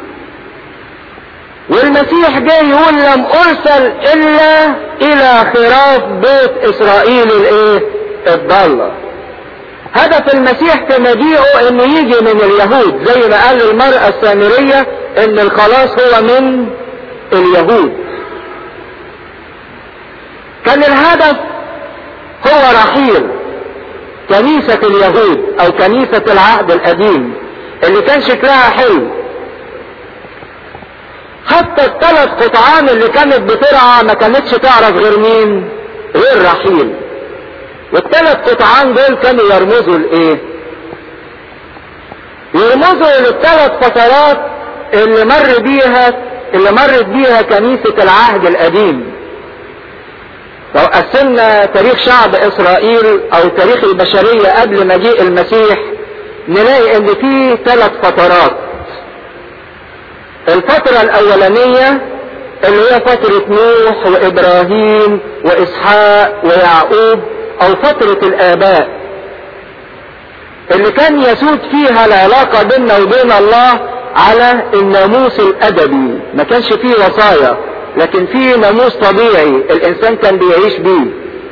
والمسيح جاي يقول لم ارسل الا الى خراف بيت اسرائيل الايه الضالة هدف المسيح في مجيئه انه يجي من اليهود زي ما قال المرأة السامرية ان الخلاص هو من اليهود كان الهدف هو رحيل كنيسة اليهود او كنيسة العهد القديم اللي كان شكلها حلو حتى الثلاث قطعان اللي كانت بترعى ما كانتش تعرف غير مين غير رحيل والثلاث قطعان دول كانوا يرمزوا لايه يرمزوا للثلاث فترات اللي مر بيها اللي مرت بيها كنيسة العهد القديم لو قسمنا تاريخ شعب اسرائيل او تاريخ البشرية قبل مجيء المسيح نلاقي ان في ثلاث فترات الفترة الاولانية اللي هي فترة نوح وابراهيم واسحاق ويعقوب او فترة الاباء اللي كان يسود فيها العلاقة بيننا وبين الله على الناموس الادبي ما كانش فيه وصايا لكن فيه ناموس طبيعي الانسان كان بيعيش بيه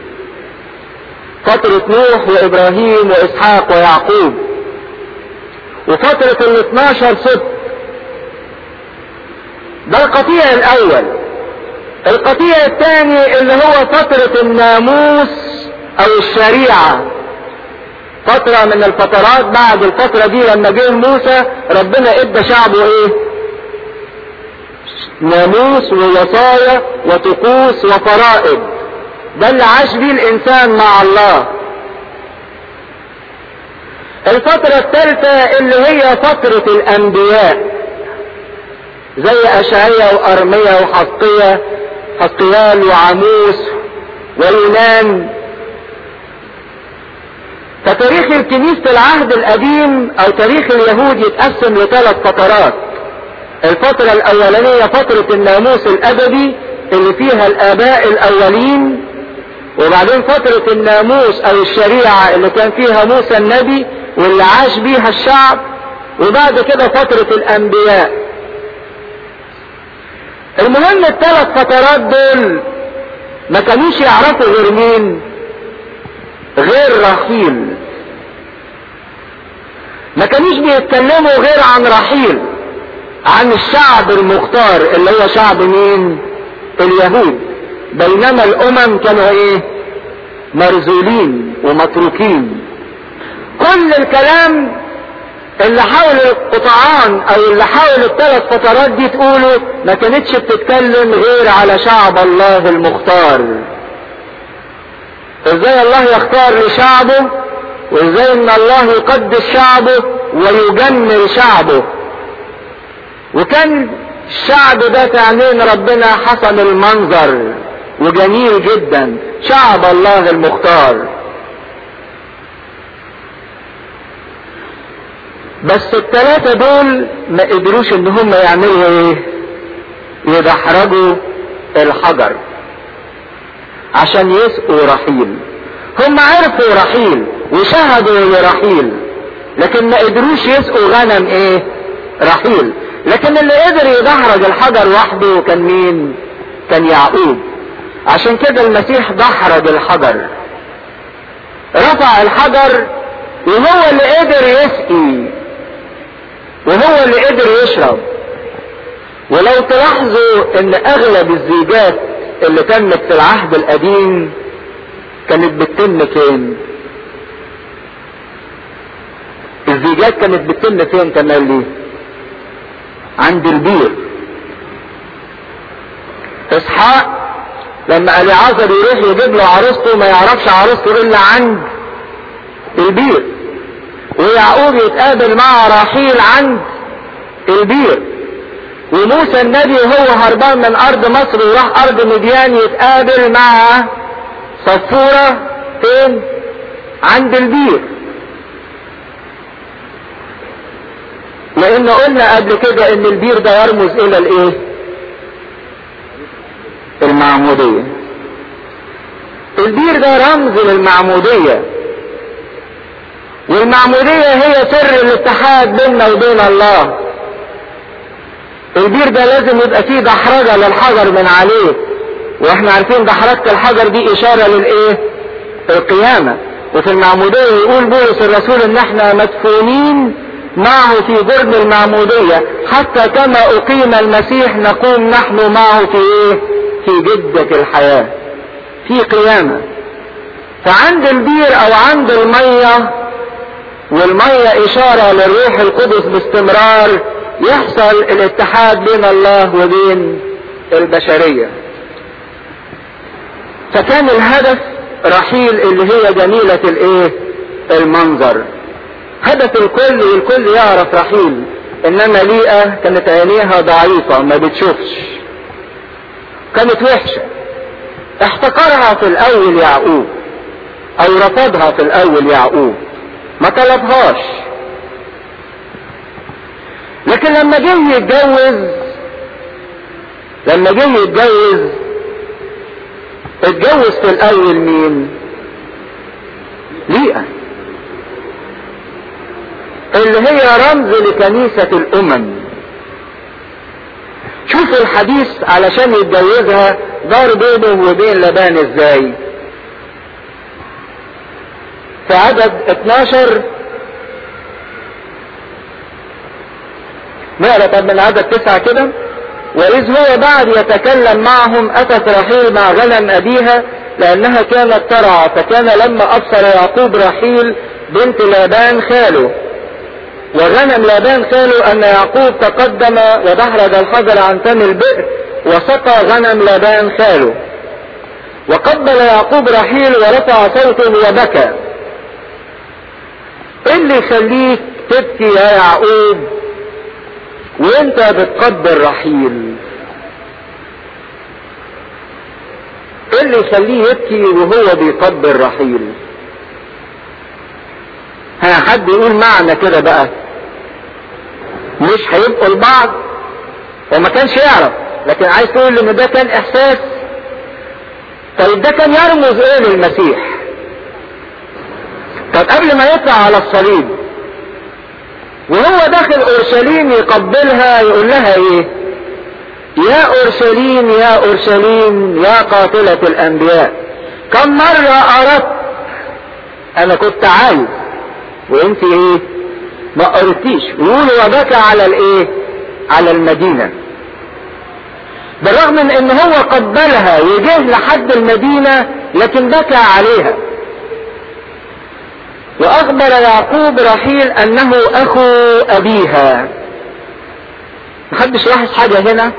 فترة نوح وابراهيم واسحاق ويعقوب وفترة ال 12 سبت ده القطيع الاول القطيع الثاني اللي هو فترة الناموس او الشريعة فترة من الفترات بعد الفترة دي لما جه موسى ربنا ادى شعبه ايه ناموس ووصايا وطقوس وفرائض ده اللي عاش بيه الانسان مع الله الفترة الثالثة اللي هي فترة الانبياء زي اشعية وارمية وحسقية حسقيال وعموس ويونان فتاريخ الكنيسة العهد القديم او تاريخ اليهود يتقسم لثلاث فترات الفترة الاولانية فترة الناموس الادبي اللي فيها الاباء الاولين وبعدين فترة الناموس او الشريعة اللي كان فيها موسى النبي واللي عاش بيها الشعب وبعد كده فترة الانبياء المهم الثلاث فترات دول ما كانوش يعرفوا غير مين غير رحيل ما كانوش بيتكلموا غير عن رحيل عن الشعب المختار اللي هو شعب مين اليهود بينما الامم كانوا ايه مرذولين ومتروكين كل الكلام اللي حاول القطعان او اللي حاول الثلاث فترات دي تقوله ما كانتش بتتكلم غير على شعب الله المختار ازاي الله يختار لشعبه وازاي ان الله يقدس شعبه ويجمل شعبه وكان الشعب ده في عينين ربنا حسن المنظر وجميل جدا شعب الله المختار بس الثلاثة دول ما قدروش ان هم يعملوا ايه يدحرجوا الحجر عشان يسقوا رحيل هم عرفوا رحيل وشهدوا لرحيل لكن ما قدروش يسقوا غنم ايه رحيل لكن اللي قدر يدحرج الحجر وحده كان مين كان يعقوب عشان كده المسيح دحرج الحجر رفع الحجر وهو اللي قدر يسقي وهو اللي قدر يشرب ولو تلاحظوا ان اغلب الزيجات اللي تمت في العهد القديم كانت بتتم فين الزيجات كانت بتتم فين تملي عند البير اسحاق لما اليعازر يروح يجيب له عروسته ما يعرفش عروسته الا عند البير ويعقوب يتقابل مع راحيل عند البير وموسى النبي وهو هربان من ارض مصر وراح ارض مديان يتقابل مع صفورة فين عند البير لان قلنا قبل كده ان البير ده يرمز الى الايه المعمودية البير ده رمز للمعمودية والمعمودية هي سر الاتحاد بيننا وبين الله البير ده لازم يبقى فيه دحرجة للحجر من عليه واحنا عارفين دحرجة الحجر دي اشارة للايه القيامة وفي المعمودية يقول بولس الرسول ان احنا مدفونين معه في جرم المعمودية حتى كما اقيم المسيح نقوم نحن معه في ايه في جدة الحياة في قيامة فعند البير او عند المية والمية اشارة للروح القدس باستمرار يحصل الاتحاد بين الله وبين البشرية فكان الهدف رحيل اللي هي جميلة الايه المنظر هدف الكل والكل يعرف رحيل انما ليئة كانت عينيها ضعيفة ما بتشوفش كانت وحشة احتقرها في الاول يعقوب او رفضها في الاول يعقوب ما طلبهاش لكن لما جه يتجوز لما جه يتجوز اتجوز في الاول مين ليئة اللي هي رمز لكنيسة الامم شوف الحديث علشان يتجوزها دار بينه وبين لبان ازاي في عدد 12 نقرا طب من عدد تسعة كده وإذ هو بعد يتكلم معهم أتت رحيل مع غنم أبيها لأنها كانت ترعى فكان لما أبصر يعقوب رحيل بنت لابان خاله وغنم لابان خاله أن يعقوب تقدم ودحرج الحجر عن فم البئر وسقى غنم لابان خاله وقبل يعقوب رحيل ورفع صوته وبكى ايه اللي يخليك تبكي يا يعقوب وانت بتقبل رحيل ايه اللي يخليه يبكي وهو بيقبل رحيل ها حد يقول معنى كده بقى مش هيبقوا لبعض وما كانش يعرف لكن عايز تقول ان ده كان احساس طيب ده كان يرمز ايه للمسيح طب قبل ما يطلع على الصليب وهو داخل اورشليم يقبلها يقول لها ايه يا اورشليم يا اورشليم يا قاتلة الانبياء كم مرة اردت انا كنت عايز وانت ايه ما قرتيش يقولوا وبكى على الايه على المدينة بالرغم من ان هو قبلها وجه لحد المدينة لكن بكى عليها واخبر يعقوب رحيل انه اخو ابيها محدش لاحظ حاجة هنا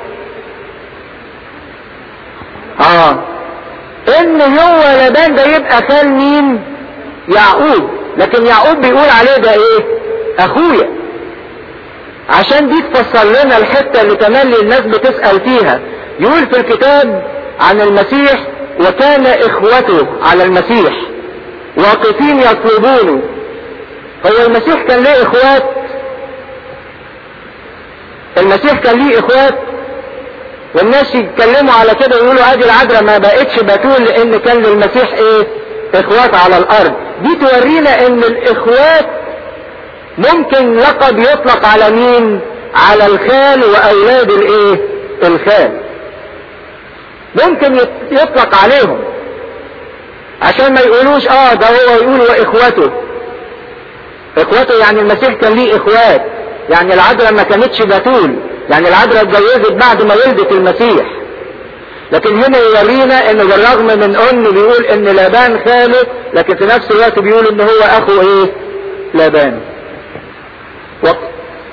اه ان هو لبان ده يبقى خال مين يعقوب لكن يعقوب بيقول عليه ده ايه اخويا عشان دي تفسر لنا الحتة اللي تملي الناس بتسأل فيها يقول في الكتاب عن المسيح وكان اخوته على المسيح واقفين يطلبونه هو المسيح كان ليه اخوات المسيح كان ليه اخوات والناس يتكلموا على كده ويقولوا ادي العذراء ما بقتش بتول لان كان للمسيح ايه اخوات على الارض دي تورينا ان الاخوات ممكن لقب يطلق على مين على الخال واولاد الايه الخال ممكن يطلق عليهم عشان ما يقولوش اه ده هو يقول واخوته اخوته يعني المسيح كان ليه اخوات يعني العذراء ما كانتش بتول يعني العذراء اتجوزت بعد ما ولدت المسيح لكن هنا يورينا ان بالرغم من ان بيقول ان لابان خاله لكن في نفس الوقت بيقول ان هو اخو ايه لابان وقت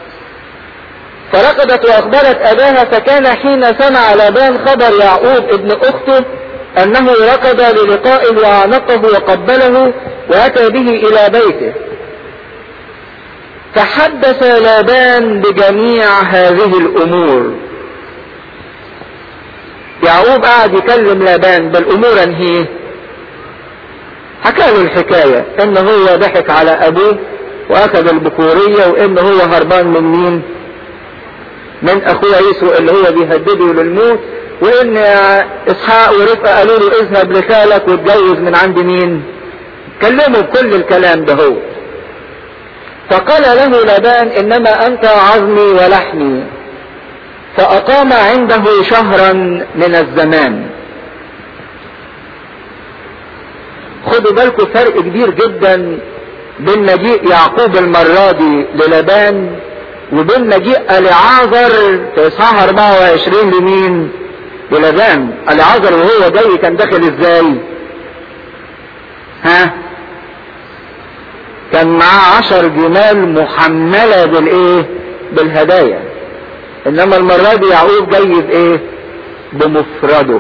فرقدت واخبرت اباها فكان حين سمع لابان خبر يعقوب ابن اخته انه ركض للقاء وعانقه وقبله واتى به الى بيته فحدث لابان بجميع هذه الامور يعقوب قعد يكلم لابان بالامور انهيه حكى له الحكاية ان هو ضحك على ابوه واخذ البكورية وان هو هربان من مين من اخوه يسوع اللي هو بيهدده للموت وان اسحاق ورفقه قالوا له اذهب لخالك واتجوز من عند مين كلموا بكل الكلام ده هو فقال له لبان انما انت عظمي ولحمي فاقام عنده شهرا من الزمان خدوا بالكم فرق كبير جدا بين مجيء يعقوب المرة دي للبان وبين مجيء العازر في اصحاح 24 لمين؟ للبان العازر وهو جاي كان داخل ازاي؟ ها؟ كان معاه عشر جمال محملة بالايه؟ بالهدايا انما المرة دي يعقوب جاي بايه؟ بمفرده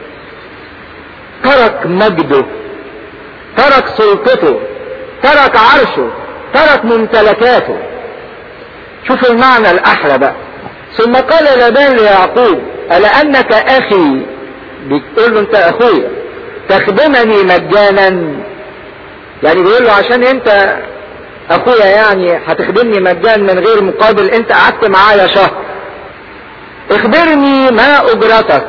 ترك مجده ترك سلطته ترك عرشه ترك ممتلكاته شوف المعنى الاحلى بقى ثم قال لبان ليعقوب الا انك اخي بتقول له انت اخويا تخدمني مجانا يعني بيقول له عشان انت اخويا يعني هتخدمني مجانا من غير مقابل انت قعدت معايا شهر اخبرني ما اجرتك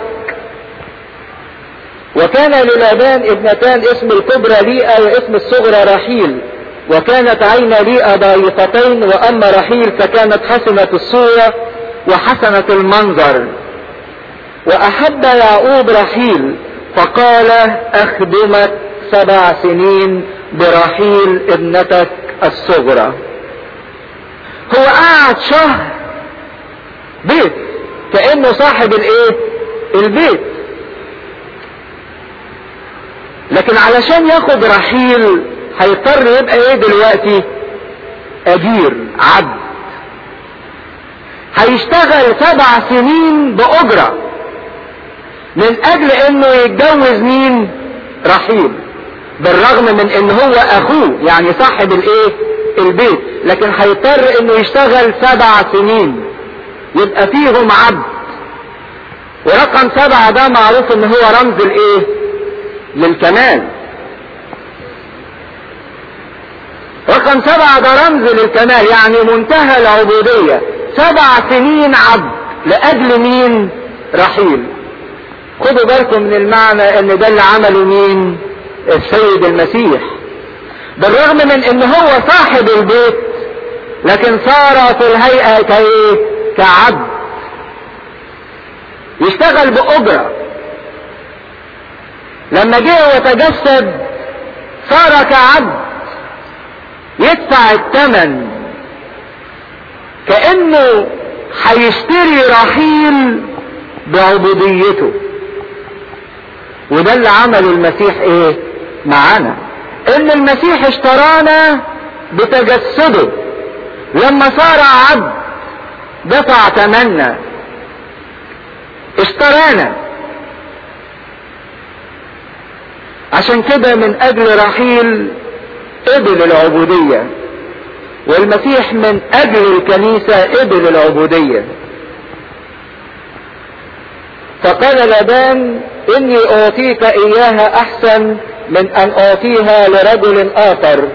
وكان للابان ابنتان اسم الكبرى ليئة واسم الصغرى رحيل وكانت عين ليئة ضعيفتين واما رحيل فكانت حسنة الصورة وحسنة المنظر واحب يعقوب رحيل فقال اخدمك سبع سنين برحيل ابنتك الصغرى هو قعد شهر بيت كأنه صاحب الايه البيت لكن علشان ياخد رحيل هيضطر يبقى ايه دلوقتي اجير عبد هيشتغل سبع سنين باجرة من اجل انه يتجوز مين رحيل بالرغم من ان هو اخوه يعني صاحب الايه البيت لكن هيضطر انه يشتغل سبع سنين يبقى فيهم عبد ورقم سبعة ده معروف ان هو رمز الايه للكمال رقم سبعة ده رمز للكمال يعني منتهى العبودية سبع سنين عبد لأجل مين رحيل خدوا بالكم من المعنى ان ده اللي عمله مين السيد المسيح بالرغم من ان هو صاحب البيت لكن صار في الهيئة كايه كعبد يشتغل بأجرة لما جه وتجسد صار كعبد يدفع الثمن كأنه هيشتري رحيل بعبوديته وده اللي عمله المسيح ايه معانا ان المسيح اشترانا بتجسده لما صار عبد دفع ثمننا اشترانا عشان كده من اجل رحيل قبل العبودية والمسيح من اجل الكنيسة قبل العبودية فقال لبان اني اعطيك اياها احسن من ان اعطيها لرجل اخر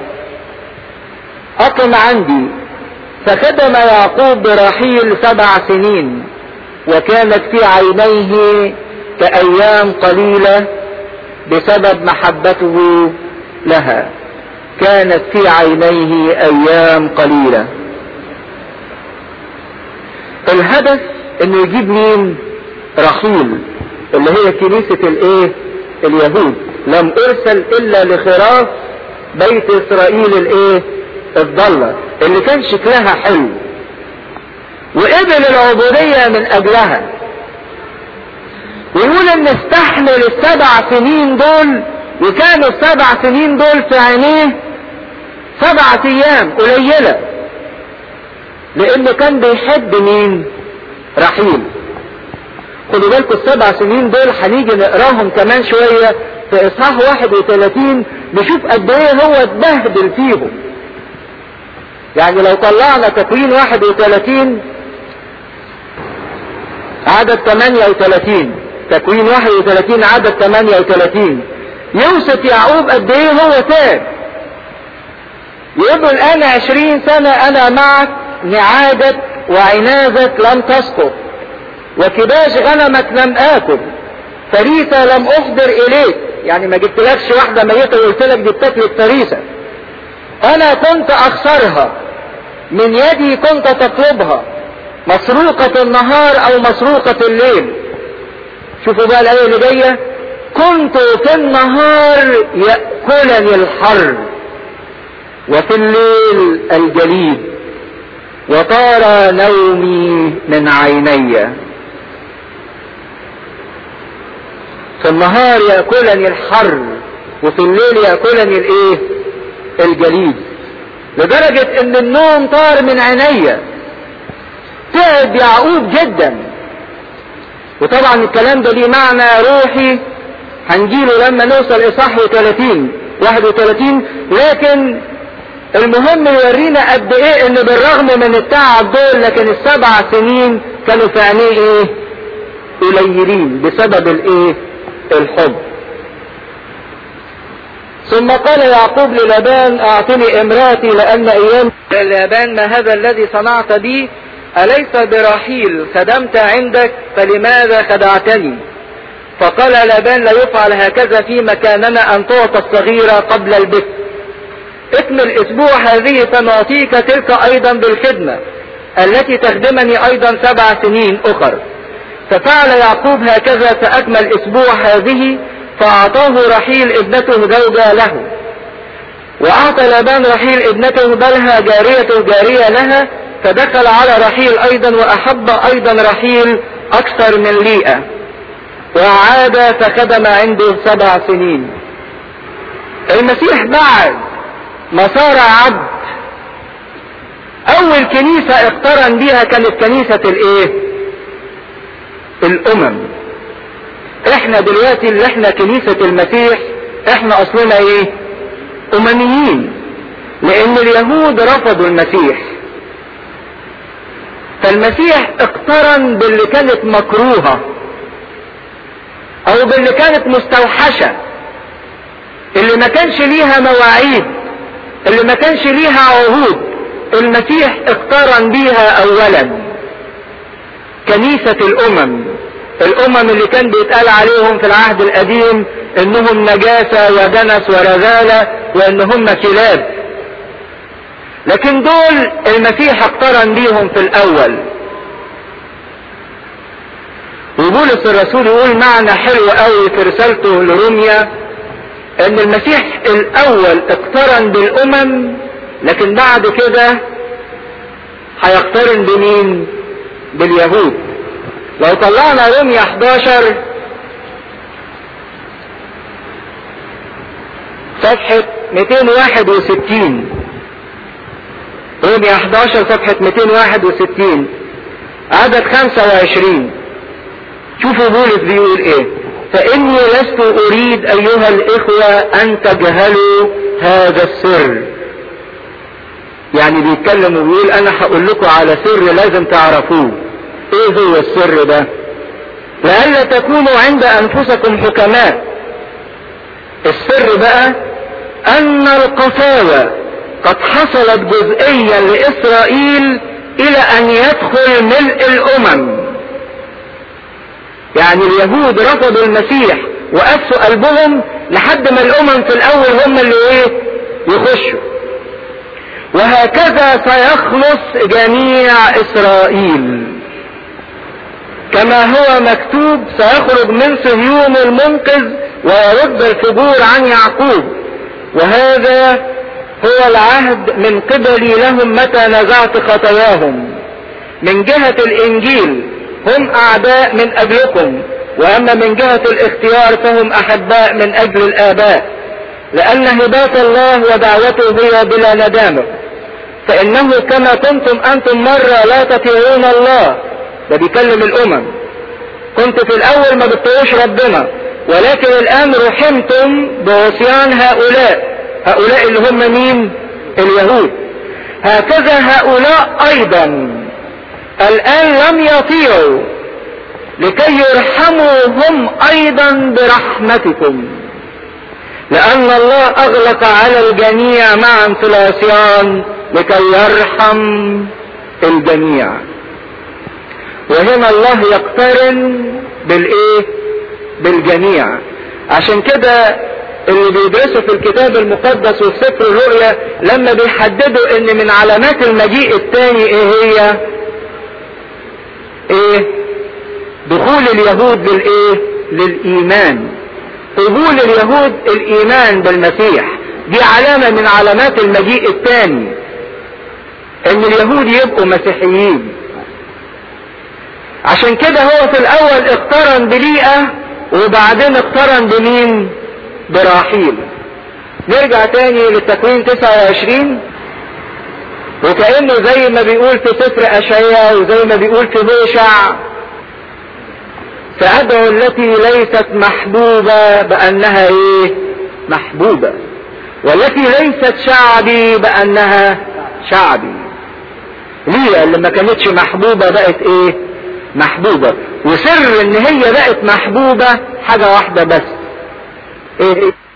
اقم عندي فخدم يعقوب برحيل سبع سنين وكانت في عينيه كأيام قليلة بسبب محبته لها كانت في عينيه أيام قليلة الهدف انه يجيب مين رحيل اللي هي كنيسة الايه اليهود لم ارسل الا لخراف بيت اسرائيل الايه الضالة اللي كان شكلها حلو وقبل العبودية من اجلها ويقول ان استحمل السبع سنين دول وكانوا السبع سنين دول في عينيه سبعة ايام قليلة لانه كان بيحب مين رحيل خدوا بالكم السبع سنين دول هنيجي نقراهم كمان شوية في اصحاح 31 نشوف قد ايه هو اتبهدل فيهم يعني لو طلعنا تكوين 31 عدد 38 تكوين 31 عدد 38 يوصف يعقوب قد ايه هو تاب يقول انا 20 سنة انا معك نعاجة وعنازة لم تسقط وكباش غنمك لم اكل فريسة لم احضر اليك يعني ما جبتلكش واحدة ميتة وقلت لك دي بتاكل فريسة انا كنت اخسرها من يدي كنت تطلبها مسروقة النهار او مسروقة الليل شوفوا بقى الايه اللي جاية كنت في النهار يأكلني الحر وفي الليل الجليد وطار نومي من عيني في النهار يأكلني الحر وفي الليل يأكلني الايه الجليد لدرجة ان النوم طار من عيني تعب يعقوب جدا وطبعا الكلام ده ليه معنى روحي هنجيله لما نوصل اصحاح 30 31 لكن المهم يورينا قد ايه ان بالرغم من التعب دول لكن السبع سنين كانوا في عينيه ايه قليلين بسبب الايه الحب ثم قال يعقوب للابان اعطني امراتي لان ايام للابان ما هذا الذي صنعت بي اليس برحيل خدمت عندك فلماذا خدعتني فقال لابان لا يفعل هكذا في مكاننا ان تعطى الصغيرة قبل البكر اكمل اسبوع هذه فنعطيك تلك ايضا بالخدمة التي تخدمني ايضا سبع سنين اخر ففعل يعقوب هكذا فاكمل اسبوع هذه فاعطاه رحيل ابنته زوجة له واعطى لابان رحيل ابنته بلها جارية جارية لها فدخل على رحيل ايضا واحب ايضا رحيل اكثر من ليئة وعاد فخدم عنده سبع سنين المسيح بعد ما صار عبد اول كنيسة اقترن بها كانت كنيسة الايه الامم احنا دلوقتي اللي احنا كنيسة المسيح احنا اصلنا ايه امميين لان اليهود رفضوا المسيح فالمسيح اقترن باللي كانت مكروهة او باللي كانت مستوحشة اللي ما كانش ليها مواعيد اللي ما كانش ليها عهود المسيح اقترن بيها اولا كنيسة الامم الامم اللي كان بيتقال عليهم في العهد القديم انهم نجاسة ودنس ورذالة وانهم كلاب لكن دول المسيح اقترن بيهم في الاول وبولس الرسول يقول معنى حلو قوي في رسالته لروميا ان المسيح الاول اقترن بالامم لكن بعد كده هيقترن بمين باليهود لو طلعنا روميا 11 صفحة 261 روميا 11 صفحة 261 عدد 25 شوفوا بولس بيقول ايه فاني لست اريد ايها الاخوة ان تجهلوا هذا السر يعني بيتكلم وبيقول انا هقول لكم على سر لازم تعرفوه ايه هو السر ده لئلا تكونوا عند انفسكم حكماء السر بقى ان القساوة قد حصلت جزئيا لاسرائيل الى ان يدخل ملء الامم يعني اليهود رفضوا المسيح وقسوا قلبهم لحد ما الامم في الاول هم اللي ايه يخشوا وهكذا سيخلص جميع اسرائيل كما هو مكتوب سيخرج من صهيون المنقذ ويرد الفجور عن يعقوب وهذا هو العهد من قبلي لهم متى نزعت خطاياهم من جهة الانجيل هم اعداء من اجلكم واما من جهة الاختيار فهم احباء من اجل الاباء لان هبات الله ودعوته هي بلا ندامة فانه كما كنتم انتم مرة لا تطيعون الله ده بيكلم الامم كنت في الاول ما بتطيعوش ربنا ولكن الان رحمتم بعصيان هؤلاء هؤلاء اللي هم مين اليهود هكذا هؤلاء ايضا الان لم يطيعوا لكي يرحموا هم ايضا برحمتكم لان الله اغلق على الجميع معا في العصيان لكي يرحم الجميع وهنا الله يقترن بالايه بالجميع عشان كده اللي بيدرسوا في الكتاب المقدس والسفر الرؤيا لما بيحددوا ان من علامات المجيء الثاني ايه هي ايه دخول اليهود للايه للايمان قبول اليهود الايمان بالمسيح دي علامة من علامات المجيء الثاني ان اليهود يبقوا مسيحيين عشان كده هو في الاول اقترن بليئة وبعدين اقترن بمين براحيل نرجع تاني للتكوين 29 وكأنه زي ما بيقول في سفر أشعياء وزي ما بيقول في بوشع سأدعو التي ليست محبوبة بأنها إيه؟ محبوبة والتي ليست شعبي بأنها شعبي ليه اللي ما كانتش محبوبة بقت إيه؟ محبوبة وسر إن هي بقت محبوبة حاجة واحدة بس إيه, إيه؟